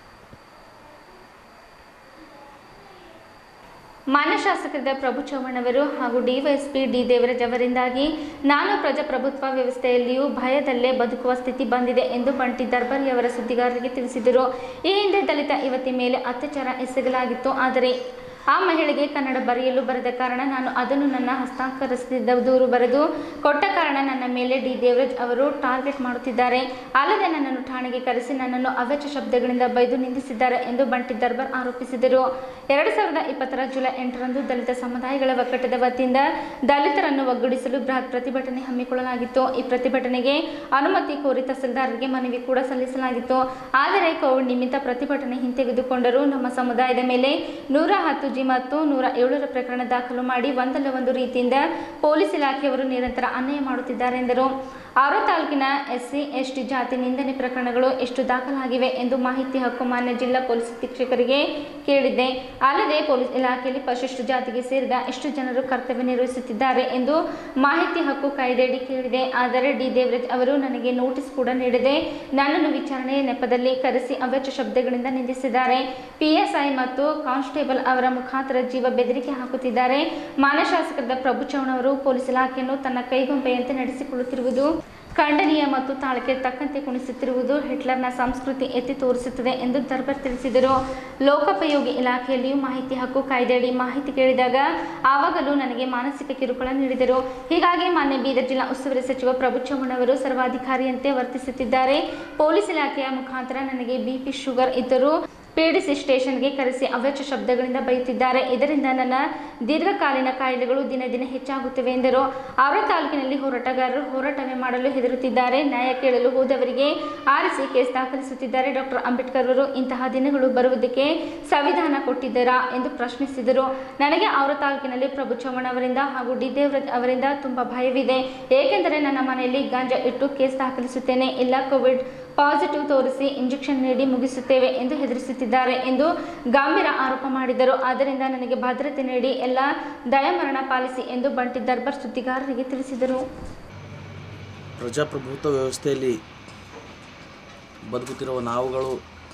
ಮಾನ್ಯ ಶಾಸಕರಾದ ಪ್ರಭು ಚವ್ಹಾಣ್ ಅವರು ಹಾಗೂ ಡಿವೈಎಸ್ಪಿ ಡಿ ದೇವರಾಜ್ ಅವರಿಂದಾಗಿ ನಾನು ಪ್ರಜಾಪ್ರಭುತ್ವ ವ್ಯವಸ್ಥೆಯಲ್ಲಿಯೂ ಭಯದಲ್ಲೇ ಬದುಕುವ ಸ್ಥಿತಿ ಬಂದಿದೆ ಎಂದು ಬಂಟಿ ದರ್ಬಾರಿ ಅವರ ಸುದ್ದಿಗಾರರಿಗೆ ತಿಳಿಸಿದರು ಈ ಹಿಂದೆ ದಲಿತ ಯುವತಿ ಮೇಲೆ ಅತ್ಯಾಚಾರ ಎಸಗಲಾಗಿತ್ತು ಆದರೆ ಆ ಮಹಿಳೆಗೆ ಕನ್ನಡ ಬರೆಯಲು ಬರದ ಕಾರಣ ನಾನು ಅದನ್ನು ನನ್ನ ಹಸ್ತಾಂತರಿಸಿದ ದೂರು ಬರೆದು ಕೊಟ್ಟ ಕಾರಣ ನನ್ನ ಮೇಲೆ ಡಿ ದೇವರಾಜ್ ಅವರು ಟಾರ್ಗೆಟ್ ಮಾಡುತ್ತಿದ್ದಾರೆ ಅಲ್ಲದೆ ನನ್ನನ್ನು ಠಾಣೆಗೆ ಕರೆಸಿ ನನ್ನನ್ನು ಅವೆಚ್ಚ ಶಬ್ದಗಳಿಂದ ಬೈದು ನಿಂದಿಸಿದ್ದಾರೆ ಎಂದು ಬಂಟಿ ದರ್ಬಾರ್ ಆರೋಪಿಸಿದರು ಎರಡು ಸಾವಿರದ ಇಪ್ಪತ್ತರ ಜುಲೈ ಎಂಟರಂದು ದಲಿತ ಸಮುದಾಯಗಳ ಒಕ್ಕೂಟದ ವತಿಯಿಂದ ದಲಿತರನ್ನು ಒಗ್ಗೂಡಿಸಲು ಬೃಹತ್ ಪ್ರತಿಭಟನೆ ಹಮ್ಮಿಕೊಳ್ಳಲಾಗಿತ್ತು ಈ ಪ್ರತಿಭಟನೆಗೆ ಅನುಮತಿ ಕೋರಿ ತಹಸೀಲ್ದಾರರಿಗೆ ಮನವಿ ಕೂಡ ಸಲ್ಲಿಸಲಾಗಿತ್ತು ಆದರೆ ಕೋವಿಡ್ ನಿಮಿತ್ತ ಪ್ರತಿಭಟನೆ ಹಿಂತೆಗೆದುಕೊಂಡರೂ ನಮ್ಮ ಸಮುದಾಯದ ಮೇಲೆ ನೂರ ಹತ್ತು ಜಿ ಮತ್ತು ನೂರ ಏಳರ ಪ್ರಕರಣ ದಾಖಲು ಮಾಡಿ ಒಂದಲ್ಲ ಒಂದು ರೀತಿಯಿಂದ ಪೊಲೀಸ್ ಇಲಾಖೆಯವರು ನಿರಂತರ ಅನ್ಯಾಯ ಮಾಡುತ್ತಿದ್ದಾರೆ ಎಂದರು ಆರೋ ತಾಲೂಕಿನ ಎಸ್ಸಿ ಎಸ್ಟಿ ಜಾತಿ ನಿಂದನೆ ಪ್ರಕರಣಗಳು ಎಷ್ಟು ದಾಖಲಾಗಿವೆ ಎಂದು ಮಾಹಿತಿ ಹಕ್ಕು ಮಾನ್ಯ ಜಿಲ್ಲಾ ಪೊಲೀಸ್ ಅಧೀಕ್ಷಕರಿಗೆ ಕೇಳಿದ್ದೆ ಅಲ್ಲದೆ ಪೊಲೀಸ್ ಇಲಾಖೆಯಲ್ಲಿ ಪರಿಶಿಷ್ಟ ಜಾತಿಗೆ ಸೇರಿದ ಎಷ್ಟು ಜನರು ಕರ್ತವ್ಯ ನಿರ್ವಹಿಸುತ್ತಿದ್ದಾರೆ ಎಂದು ಮಾಹಿತಿ ಹಕ್ಕು ಕಾಯ್ದೆಯಡಿ ಕೇಳಿದೆ ಆದರೆ ಡಿ ದೇವರಾಜ್ ಅವರು ನನಗೆ ನೋಟಿಸ್ ಕೂಡ ನೀಡದೆ ನನ್ನನ್ನು ವಿಚಾರಣೆಯ ನೆಪದಲ್ಲಿ ಕರೆಸಿ ಅವೆಚ್ಚ ಶಬ್ದಗಳಿಂದ ನಿಂದಿಸಿದ್ದಾರೆ ಪಿಎಸ್ಐ ಮತ್ತು ಕಾನ್ಸ್ಟೇಬಲ್ ಅವರ ಮುಖಾಂತರ ಜೀವ ಬೆದರಿಕೆ ಹಾಕುತ್ತಿದ್ದಾರೆ ಮಾನ್ಯ ಶಾಸಕರಾದ ಪ್ರಭು ಚೌಹಾಣ್ ಅವರು ಪೊಲೀಸ್ ಇಲಾಖೆಯನ್ನು ತನ್ನ ಕೈಗೊಂಬೆಯಂತೆ ನಡೆಸಿಕೊಳ್ಳುತ್ತಿರುವುದು ಖಂಡನೀಯ ಮತ್ತು ತಾಳಕ್ಕೆ ತಕ್ಕಂತೆ ಕುಣಿಸುತ್ತಿರುವುದು ಹಿಟ್ಲರ್ನ ಸಂಸ್ಕೃತಿ ಎತ್ತಿ ತೋರಿಸುತ್ತದೆ ಎಂದು ದರ್ಬರ್ ತಿಳಿಸಿದರು ಲೋಕೋಪಯೋಗಿ ಇಲಾಖೆಯಲ್ಲಿಯೂ ಮಾಹಿತಿ ಹಕ್ಕು ಕಾಯ್ದೆಯಡಿ ಮಾಹಿತಿ ಕೇಳಿದಾಗ ಆವಾಗಲೂ ನನಗೆ ಮಾನಸಿಕ ಕಿರುಕುಳ ನೀಡಿದರು ಹೀಗಾಗಿ ಮಾನ್ಯ ಬೀದರ್ ಜಿಲ್ಲಾ ಉಸ್ತುವಾರಿ ಸಚಿವ ಪ್ರಭು ಚೌಹಾಣ್ ಅವರು ಸರ್ವಾಧಿಕಾರಿಯಂತೆ ವರ್ತಿಸುತ್ತಿದ್ದಾರೆ ಪೊಲೀಸ್ ಇಲಾಖೆಯ ಮುಖಾಂತರ ನನಗೆ ಬಿಪಿ ಶುಗರ್ ಇದ್ದರೂ ಪಿಡಿಸಿ ಸ್ಟೇಷನ್ಗೆ ಕರೆಸಿ ಅವ್ಯಾಚ ಶಬ್ದಗಳಿಂದ ಬೈಯುತ್ತಿದ್ದಾರೆ ಇದರಿಂದ ನನ್ನ ದೀರ್ಘಕಾಲೀನ ಕಾಯಿಲೆಗಳು ದಿನ ದಿನ ಹೆಚ್ಚಾಗುತ್ತಿವೆ ಎಂದರು ಅವರ ತಾಲೂಕಿನಲ್ಲಿ ಹೋರಾಟಗಾರರು ಹೋರಾಟವೇ ಮಾಡಲು ಹೆದರುತ್ತಿದ್ದಾರೆ ನ್ಯಾಯ ಕೇಳಲು ಹೋದವರಿಗೆ ಆರಿಸಿ ಕೇಸ್ ದಾಖಲಿಸುತ್ತಿದ್ದಾರೆ ಡಾಕ್ಟರ್ ಅಂಬೇಡ್ಕರ್ ಅವರು ಇಂತಹ ದಿನಗಳು ಬರುವುದಕ್ಕೆ ಸಂವಿಧಾನ ಕೊಟ್ಟಿದ್ದರಾ ಎಂದು ಪ್ರಶ್ನಿಸಿದರು ನನಗೆ ಅವರ ತಾಲೂಕಿನಲ್ಲಿ ಪ್ರಭು ಚೌಹಾಣ್ ಅವರಿಂದ ಹಾಗೂ ಡಿ ದೇವರಾಜ್ ಅವರಿಂದ ತುಂಬ ಭಯವಿದೆ ಏಕೆಂದರೆ ನನ್ನ ಮನೆಯಲ್ಲಿ ಗಾಂಜಾ ಇಟ್ಟು ಕೇಸ್ ದಾಖಲಿಸುತ್ತೇನೆ ಇಲ್ಲ ಕೋವಿಡ್ ಪಾಸಿಟಿವ್ ತೋರಿಸಿ ಇಂಜೆಕ್ಷನ್ ನೀಡಿ ಮುಗಿಸುತ್ತೇವೆ ಎಂದು ಹೆದರಿಸುತ್ತಿದ್ದಾರೆ ಎಂದು ಗಂಭೀರ ಆರೋಪ ಮಾಡಿದರು ಆದ್ದರಿಂದ ನನಗೆ ಭದ್ರತೆ ನೀಡಿ ಎಲ್ಲ ದಯಾಮರಣ ಪಾಲಿಸಿ ಎಂದು ಬಂಟಿ ದರ್ಬಾರ್ ಸುದ್ದಿಗಾರರಿಗೆ ತಿಳಿಸಿದರು ಪ್ರಜಾಪ್ರಭುತ್ವ ವ್ಯವಸ್ಥೆಯಲ್ಲಿ ಬದುಕುತ್ತಿರುವ ನಾವುಗಳು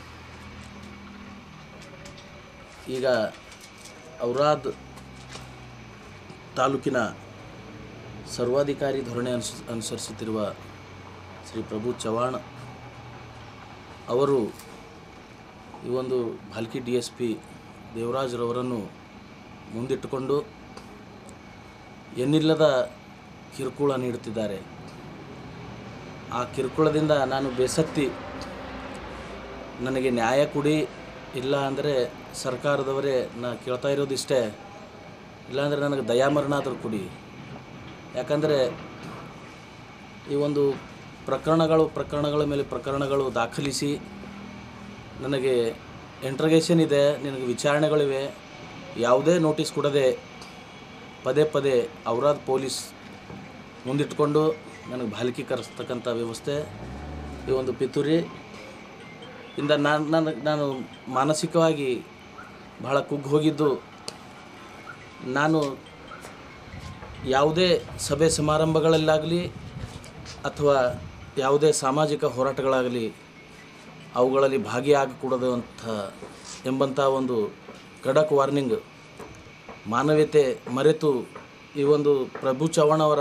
ಈಗ ಔರಾದ್ ತಾಲೂಕಿನ ಸರ್ವಾಧಿಕಾರಿ ಧೋರಣೆ ಅನುಸ ಅನುಸರಿಸುತ್ತಿರುವ ಶ್ರೀ ಪ್ರಭು ಚವ್ಹಾಣ್ ಅವರು ಈ ಒಂದು ಭಾಲ್ಕಿ ಡಿ ಎಸ್ ಪಿ ದೇವರಾಜ್ರವರನ್ನು ಮುಂದಿಟ್ಟುಕೊಂಡು ಎನ್ನಿಲ್ಲದ ಕಿರುಕುಳ ನೀಡುತ್ತಿದ್ದಾರೆ ಆ ಕಿರುಕುಳದಿಂದ ನಾನು ಬೇಸತ್ತಿ ನನಗೆ ನ್ಯಾಯ ಕೊಡಿ ಇಲ್ಲ ಅಂದರೆ ಸರ್ಕಾರದವರೇ ನಾ ಕೇಳ್ತಾ ಇರೋದಿಷ್ಟೇ ಇಲ್ಲಾಂದರೆ ನನಗೆ ದಯಾಮರಣ ಆದರೂ ಕೊಡಿ ಯಾಕಂದರೆ ಈ ಒಂದು ಪ್ರಕರಣಗಳು ಪ್ರಕರಣಗಳ ಮೇಲೆ ಪ್ರಕರಣಗಳು ದಾಖಲಿಸಿ ನನಗೆ ಇಂಟ್ರಗೇಷನ್ ಇದೆ ನಿನಗೆ ವಿಚಾರಣೆಗಳಿವೆ ಯಾವುದೇ ನೋಟಿಸ್ ಕೊಡದೆ ಪದೇ ಪದೇ ಔರಾದ್ ಪೊಲೀಸ್ ಮುಂದಿಟ್ಕೊಂಡು ನನಗೆ ಬಾಲಿಕೆ ಕರೆಸ್ತಕ್ಕಂಥ ವ್ಯವಸ್ಥೆ ಈ ಒಂದು ಪಿತೂರಿ ಇಂದ ನಾನು ನನಗೆ ನಾನು ಮಾನಸಿಕವಾಗಿ ಬಹಳ ಕುಗ್ಗಿ ಹೋಗಿದ್ದು ನಾನು ಯಾವುದೇ ಸಭೆ ಸಮಾರಂಭಗಳಲ್ಲಾಗಲಿ ಅಥವಾ ಯಾವುದೇ ಸಾಮಾಜಿಕ ಹೋರಾಟಗಳಾಗಲಿ ಅವುಗಳಲ್ಲಿ ಭಾಗಿಯಾಗಕೂಡದು ಅಂತ ಎಂಬಂಥ ಒಂದು ಖಡಕ್ ವಾರ್ನಿಂಗ್ ಮಾನವೀಯತೆ ಮರೆತು ಈ ಒಂದು ಪ್ರಭು ಚವ್ಹಾಣ್ ಅವರ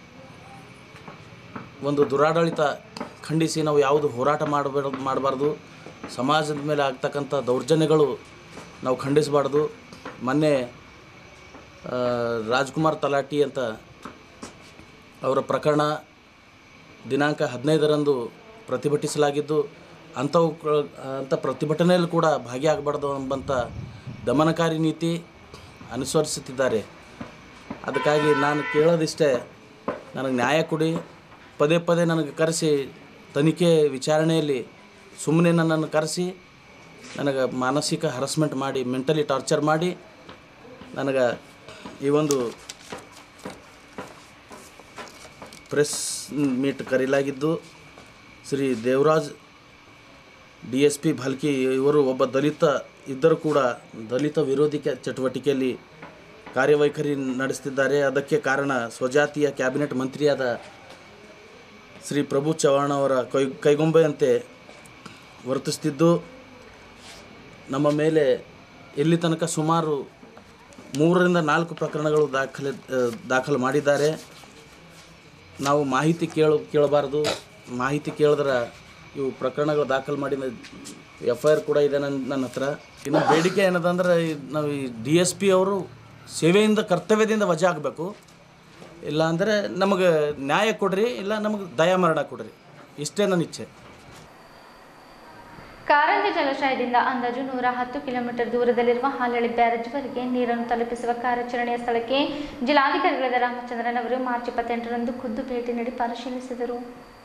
ಒಂದು ದುರಾಡಳಿತ ಖಂಡಿಸಿ ನಾವು ಯಾವುದು ಹೋರಾಟ ಮಾಡಬೇಡ ಮಾಡಬಾರ್ದು ಸಮಾಜದ ಮೇಲೆ ಆಗ್ತಕ್ಕಂಥ ದೌರ್ಜನ್ಯಗಳು ನಾವು ಖಂಡಿಸಬಾರ್ದು ಮೊನ್ನೆ ಆ, ರಾಜ್ಕುಮಾರ್ ತಲಾಟಿ ಅಂತ ಅವರ ಪ್ರಕರಣ ದಿನಾಂಕ ಹದಿನೈದರಂದು ಪ್ರತಿಭಟಿಸಲಾಗಿದ್ದು ಅಂಥವು ಕ- ಅಂಥ ಪ್ರತಿಭಟನೆಯಲ್ಲಿ ಕೂಡ ಭಾಗಿಯಾಗಬಾರ್ದು ಎಂಬಂಥ ದಮನಕಾರಿ ನೀತಿ ಅನುಸರಿಸುತ್ತಿದ್ದಾರೆ ಅದಕ್ಕಾಗಿ ನಾನು ಕೇಳೋದಿಷ್ಟೇ ನನಗೆ ನ್ಯಾಯ ಕೊಡಿ ಪದೇ ಪದೇ ನನಗೆ ಕರೆಸಿ ತನಿಖೆ ವಿಚಾರಣೆಯಲ್ಲಿ ಸುಮ್ಮನೆ ನನ್ನನ್ನು ಕರೆಸಿ ನನಗೆ ಮಾನಸಿಕ ಹರಸ್ಮೆಂಟ್ ಮಾಡಿ ಮೆಂಟಲಿ ಟಾರ್ಚರ್ ಮಾಡಿ ನನಗೆ ಈ ಒಂದು ಪ್ರೆಸ್ ಮೀಟ್ ಕರೆಯಲಾಗಿದ್ದು Shri Devaraj D S P Bhalki ಇವರು ಒಬ್ಬ ದಲಿತ ಇದ್ದರೂ ಕೂಡ ದಲಿತ ವಿರೋಧಿ ಕೆ- ಚಟುವಟಿಕೆಯಲ್ಲಿ ಕಾರ್ಯವೈಖರಿ ನಡೆಸ್ತಿದ್ದಾರೆ ಅದಕ್ಕೆ ಕಾರಣ ಸ್ವಜಾತಿಯ ಕ್ಯಾಬಿನೆಟ್ ಮಂತ್ರಿಯಾದ ಶ್ರೀ ಪ್ರಭು ಚವ್ಹಾಣ್ ಅವರ ಕೈ ಕೈಗೊಂಬೆಯಂತೆ ವರ್ತಿಸ್ತಿದ್ದು ನಮ್ಮ ಮೇಲೆ ಇಲ್ಲಿ ತನಕ ಸುಮಾರು ಮೂರರಿಂದ ನಾಲ್ಕು ಪ್ರಕರಣಗಳು ದಾಖಲೆ ಆ, ದಾಖಲು ಮಾಡಿದ್ದಾರೆ ನಾವು ಮಾಹಿತಿ ಕೇಳು ಕೇಳಬಾರ್ದು ಮಾಹಿತಿ ಕೇಳಿದ್ರೆ ಇವು ಪ್ರಕರಣಗಳು ದಾಖಲು ಮಾಡಿ ಎಫ್ ಐ ಆರ್ ಕೂಡ ಇದೆ ನನ್ನ ನನ್ನ ಹತ್ರ ಇನ್ನು ಬೇಡಿಕೆ ಏನದಂದ್ರೆ ಈ ನಾವು ಈ ಡಿ ಎಸ್ ಪಿ ಅವರು ಸೇವೆಯಿಂದ ಕರ್ತವ್ಯದಿಂದ ವಜಾ ಆಗಬೇಕು ಇಲ್ಲ ಅಂದರೆ ನಮಗೆ ನ್ಯಾಯ ಕೊಡ್ರಿ ಇಲ್ಲ ನಮಗೆ ದಯಾಮರಣ ಕೊಡ್ರಿ ಇಷ್ಟೇ ನನ್ನ ಇಚ್ಛೆ ಕಾರಂಜಿ ಜಲಾಶಯದಿಂದ ಅಂದಾಜು ನೂರ ಹತ್ತು ಕಿಲೋಮೀಟರ್ ದೂರದಲ್ಲಿರುವ ಹಾಲಳ್ಳಿ ಬ್ಯಾರೇಜ್ವರೆಗೆ ನೀರನ್ನು ತಲುಪಿಸುವ ಕಾರ್ಯಾಚರಣೆಯ ಸ್ಥಳಕ್ಕೆ ಜಿಲ್ಲಾಧಿಕಾರಿಗಳಾದ ರಾಮಚಂದ್ರನ್ ಅವರು ಮಾರ್ಚ್ ಇಪ್ಪತ್ತೆಂಟರಂದು ಖುದ್ದು ಭೇಟಿ ನೀಡಿ ಪರಿಶೀಲಿಸಿದರು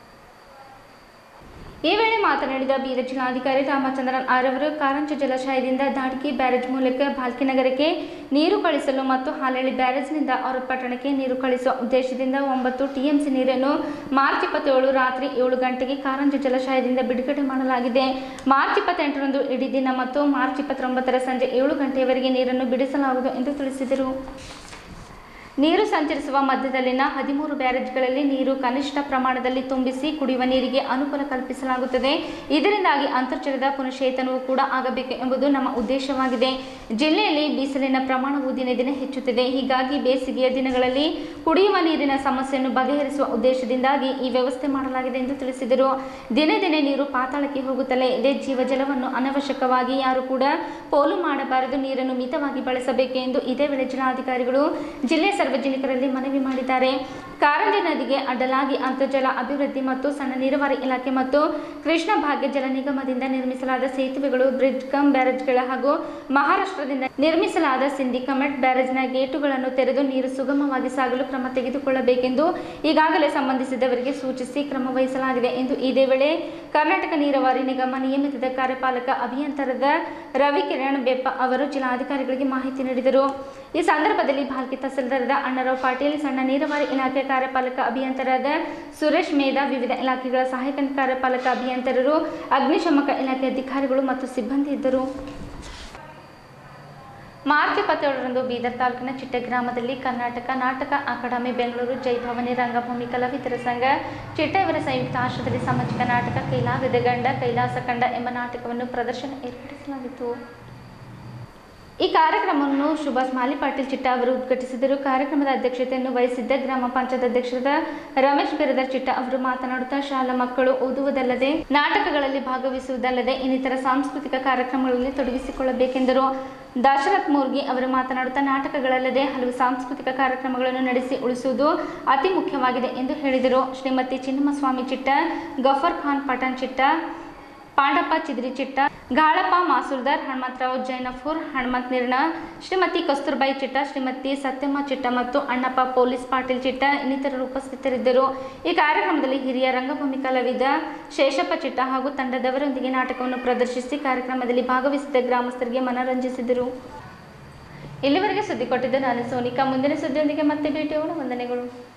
ಈ ವೇಳೆ ಮಾತನಾಡಿದ ಬೀದರ್ ಜಿಲ್ಲಾಧಿಕಾರಿ ರಾಮಚಂದ್ರನ್ ಆರ್ ಅವರು ಕಾರಂಜಿ ಜಲಾಶಯದಿಂದ ದಾಡ್ಕಿ ಬ್ಯಾರೇಜ್ ಮೂಲಕ ಭಾಲ್ಕಿ ನಗರಕ್ಕೆ ನೀರು ಕಳಿಸಲು ಮತ್ತು ಹಾಲಳ್ಳಿ ಬ್ಯಾರೇಜ್ನಿಂದ ಔರದ್ ಪಟ್ಟಣಕ್ಕೆ ನೀರು ಕಳಿಸುವ ಉದ್ದೇಶದಿಂದ ಒಂಬತ್ತು ಟಿಎಂಸಿ ನೀರನ್ನು ಮಾರ್ಚ್ ಇಪ್ಪತ್ತೇಳು ರಾತ್ರಿ ಏಳು ಗಂಟೆಗೆ ಕಾರಂಜಿ ಜಲಾಶಯದಿಂದ ಬಿಡುಗಡೆ ಮಾಡಲಾಗಿದೆ ಮಾರ್ಚ್ ಇಪ್ಪತ್ತೆಂಟರಂದು ಇಡೀ ದಿನ ಮತ್ತು ಮಾರ್ಚ್ ಇಪ್ಪತ್ತೊಂಬತ್ತರ ಸಂಜೆ ಏಳು ಗಂಟೆಯವರೆಗೆ ನೀರನ್ನು ಬಿಡಿಸಲಾಗುವುದು ಎಂದು ತಿಳಿಸಿದರು ನೀರು ಸಂಚರಿಸುವ ಮಧ್ಯದಲ್ಲಿನ ಹದಿಮೂರು ಬ್ಯಾರೇಜ್ಗಳಲ್ಲಿ ನೀರು ಕನಿಷ್ಠ ಪ್ರಮಾಣದಲ್ಲಿ ತುಂಬಿಸಿ ಕುಡಿಯುವ ನೀರಿಗೆ ಅನುಕೂಲ ಕಲ್ಪಿಸಲಾಗುತ್ತದೆ ಇದರಿಂದಾಗಿ ಅಂತರ್ಜಲದ ಪುನಶ್ಚೇತನವೂ ಕೂಡ ಆಗಬೇಕು ಎಂಬುದು ನಮ್ಮ ಉದ್ದೇಶವಾಗಿದೆ ಜಿಲ್ಲೆಯಲ್ಲಿ ಬಿಸಿಲಿನ ಪ್ರಮಾಣವು ದಿನೇ ದಿನೇ ಹೆಚ್ಚುತ್ತಿದೆ ಹೀಗಾಗಿ ಬೇಸಿಗೆಯ ದಿನಗಳಲ್ಲಿ ಕುಡಿಯುವ ನೀರಿನ ಸಮಸ್ಯೆಯನ್ನು ಬಗೆಹರಿಸುವ ಉದ್ದೇಶದಿಂದಾಗಿ ಈ ವ್ಯವಸ್ಥೆ ಮಾಡಲಾಗಿದೆ ಎಂದು ತಿಳಿಸಿದರು ದಿನೇ ದಿನೇ ನೀರು ಪಾತಾಳಕ್ಕೆ ಹೋಗುತ್ತಲೇ ಇದೆ ಜೀವಜಲವನ್ನು ಅನವಶ್ಯಕವಾಗಿ ಯಾರು ಕೂಡ ಪೋಲು ಮಾಡಬಾರದು ನೀರನ್ನು ಮಿತವಾಗಿ ಬಳಸಬೇಕು ಎಂದು ಇದೇ ವೇಳೆ ಜಿಲ್ಲಾಧಿಕಾರಿಗಳು ಜಿಲ್ಲೆಯ ಸಾರ್ವಜನಿಕರಲ್ಲಿ ಮನವಿ ಮಾಡಿದ್ದಾರೆ ಕಾರಂಜಿ ನದಿಗೆ ಅಡ್ಡಲಾಗಿ ಅಂತರ್ಜಲ ಅಭಿವೃದ್ಧಿ ಮತ್ತು ಸಣ್ಣ ನೀರಾವರಿ ಇಲಾಖೆ ಮತ್ತು ಕೃಷ್ಣ ಭಾಗ್ಯ ಜಲ ನಿಗಮದಿಂದ ನಿರ್ಮಿಸಲಾದ ಸೇತುವೆಗಳು ಬ್ರಿಡ್ಜ್ ಕಮ್ ಬ್ಯಾರೇಜ್ಗಳ ಹಾಗೂ ಮಹಾರಾಷ್ಟ್ರದಿಂದ ನಿರ್ಮಿಸಲಾದ ಸಿಂಡಿಕಮೆಟ್ ಬ್ಯಾರೇಜ್ನ ಗೇಟುಗಳನ್ನು ತೆರೆದು ನೀರು ಸುಗಮವಾಗಿ ಸಾಗಲು ಕ್ರಮ ತೆಗೆದುಕೊಳ್ಳಬೇಕೆಂದು ಈಗಾಗಲೇ ಸಂಬಂಧಿಸಿದವರಿಗೆ ಸೂಚಿಸಿ ಕ್ರಮ ವಹಿಸಲಾಗಿದೆ ಎಂದು ಇದೇ ವೇಳೆ ಕರ್ನಾಟಕ ನೀರಾವರಿ ನಿಗಮ ನಿಯಮಿತ ಕಾರ್ಯಪಾಲಕ ಅಭಿಯಂತರದ ರವಿಕಿರಣ್ ಬೆಪ್ಪ ಅವರು ಜಿಲ್ಲಾಧಿಕಾರಿಗಳಿಗೆ ಮಾಹಿತಿ ನೀಡಿದರು ಈ ಸಂದರ್ಭದಲ್ಲಿ ಭಾಲ್ಕಿ ತಹಸೀಲ್ದಾರದ ಅಣ್ಣರಾವ್ ಪಾಟೀಲ್ ಸಣ್ಣ ನೀರಾವರಿ ಇಲಾಖೆ ಕಾರ್ಯಪಾಲಕ ಅಭಿಯಂತರಾದ ಸುರೇಶ್ ಮೇಧಾ ವಿವಿಧ ಇಲಾಖೆಗಳ ಸಹಾಯಕ ಕಾರ್ಯಪಾಲಕ ಅಭಿಯಂತರರು ಅಗ್ನಿಶಾಮಕ ಇಲಾಖೆ ಅಧಿಕಾರಿಗಳು ಮತ್ತು ಸಿಬ್ಬಂದಿ ಇದ್ದರು ಮಾರ್ಚ್ ಇಪ್ಪತ್ತೇಳರಂದು ಬೀದರ್ ತಾಲೂಕಿನ ಚಿಟ್ಟೆ ಗ್ರಾಮದಲ್ಲಿ ಕರ್ನಾಟಕ ನಾಟಕ ಅಕಾಡೆಮಿ ಬೆಂಗಳೂರು ಜೈಭವಾನಿ ರಂಗಭೂಮಿ ಕಲಾವಿದರ ಸಂಘ ಚಿಟ್ಟೆ ಇವರ ಸಂಯುಕ್ತ ಆಶ್ರಯದಲ್ಲಿ ಸಾಮಾಜಿಕ ನಾಟಕ ಕೈಲಾಗದ ಗಂಡ ಕೈಲಾಸ ಕಂಡ ಎಂಬ ನಾಟಕವನ್ನು ಪ್ರದರ್ಶನ ಏರ್ಪಡಿಸಲಾಗಿತ್ತು ಈ ಕಾರ್ಯಕ್ರಮವನ್ನು ಸುಭಾಷ್ ಮಾಲಿ ಪಾಟೀಲ್ ಚಿಟ್ಟ ಅವರು ಉದ್ಘಾಟಿಸಿದರು ಕಾರ್ಯಕ್ರಮದ ಅಧ್ಯಕ್ಷತೆಯನ್ನು ವಹಿಸಿದ್ದ ಗ್ರಾಮ ಪಂಚಾಯತ್ ಅಧ್ಯಕ್ಷರಾದ ರಮೇಶ್ ಬಿರದರ್ ಚಿಟ್ಟ ಅವರು ಮಾತನಾಡುತ್ತಾ ಶಾಲಾ ಮಕ್ಕಳು ಓದುವುದಲ್ಲದೆ ನಾಟಕಗಳಲ್ಲಿ ಭಾಗವಹಿಸುವುದಲ್ಲದೆ ಇನ್ನಿತರ ಸಾಂಸ್ಕೃತಿಕ ಕಾರ್ಯಕ್ರಮಗಳಲ್ಲಿ ತೊಡಗಿಸಿಕೊಳ್ಳಬೇಕೆಂದರು ದಶರಥ್ ಮೂರ್ಗಿ ಅವರು ಮಾತನಾಡುತ್ತಾ ನಾಟಕಗಳಲ್ಲದೆ ಹಲವು ಸಾಂಸ್ಕೃತಿಕ ಕಾರ್ಯಕ್ರಮಗಳನ್ನು ನಡೆಸಿ ಉಳಿಸುವುದು ಅತಿ ಮುಖ್ಯವಾಗಿದೆ ಎಂದು ಹೇಳಿದರು ಶ್ರೀಮತಿ ಚಿನ್ನಮ್ಮಸ್ವಾಮಿ ಚಿಟ್ಟ ಗಫರ್ ಖಾನ್ ಪಠಾಣ್ ಚಿಟ್ಟ ಪಾಂಡಪ್ಪ ಚಿದ್ರಿ ಚಿಟ್ಟ ಗಾಳಪ್ಪ ಮಾಸೂರ್ದಾರ್ ಹನುಮಂತರಾವ್ ಜೈನಫೂರ್ ಹನುಮಂತ್ ನಿರ್ಣ ಶ್ರೀಮತಿ ಕಸ್ತೂರ್ಬಾಯಿ ಚಿಟ್ಟ ಶ್ರೀಮತಿ ಸತ್ಯಮ್ಮ ಚಿಟ್ಟ ಮತ್ತು ಅಣ್ಣಪ್ಪ ಪೊಲೀಸ್ ಪಾಟೀಲ್ ಚಿಟ್ಟ ಇನ್ನಿತರರು ಉಪಸ್ಥಿತರಿದ್ದರು ಈ ಕಾರ್ಯಕ್ರಮದಲ್ಲಿ ಹಿರಿಯ ರಂಗಭೂಮಿ ಕಲಾವಿದ ಶೇಷಪ್ಪ ಚಿಟ್ಟ ಹಾಗೂ ತಂಡದವರೊಂದಿಗೆ ನಾಟಕವನ್ನು ಪ್ರದರ್ಶಿಸಿ ಕಾರ್ಯಕ್ರಮದಲ್ಲಿ ಭಾಗವಹಿಸಿದ ಗ್ರಾಮಸ್ಥರಿಗೆ ಮನರಂಜಿಸಿದರು ಇಲ್ಲಿವರೆಗೆ ಸುದ್ದಿ ಕೊಟ್ಟಿದ್ದು ನಾನು ಸೋನಿಕಾ ಮುಂದಿನ ಸುದ್ದಿಯೊಂದಿಗೆ ಮತ್ತೆ ಭೇಟಿಯೋಣ ವಂದನೆಗಳು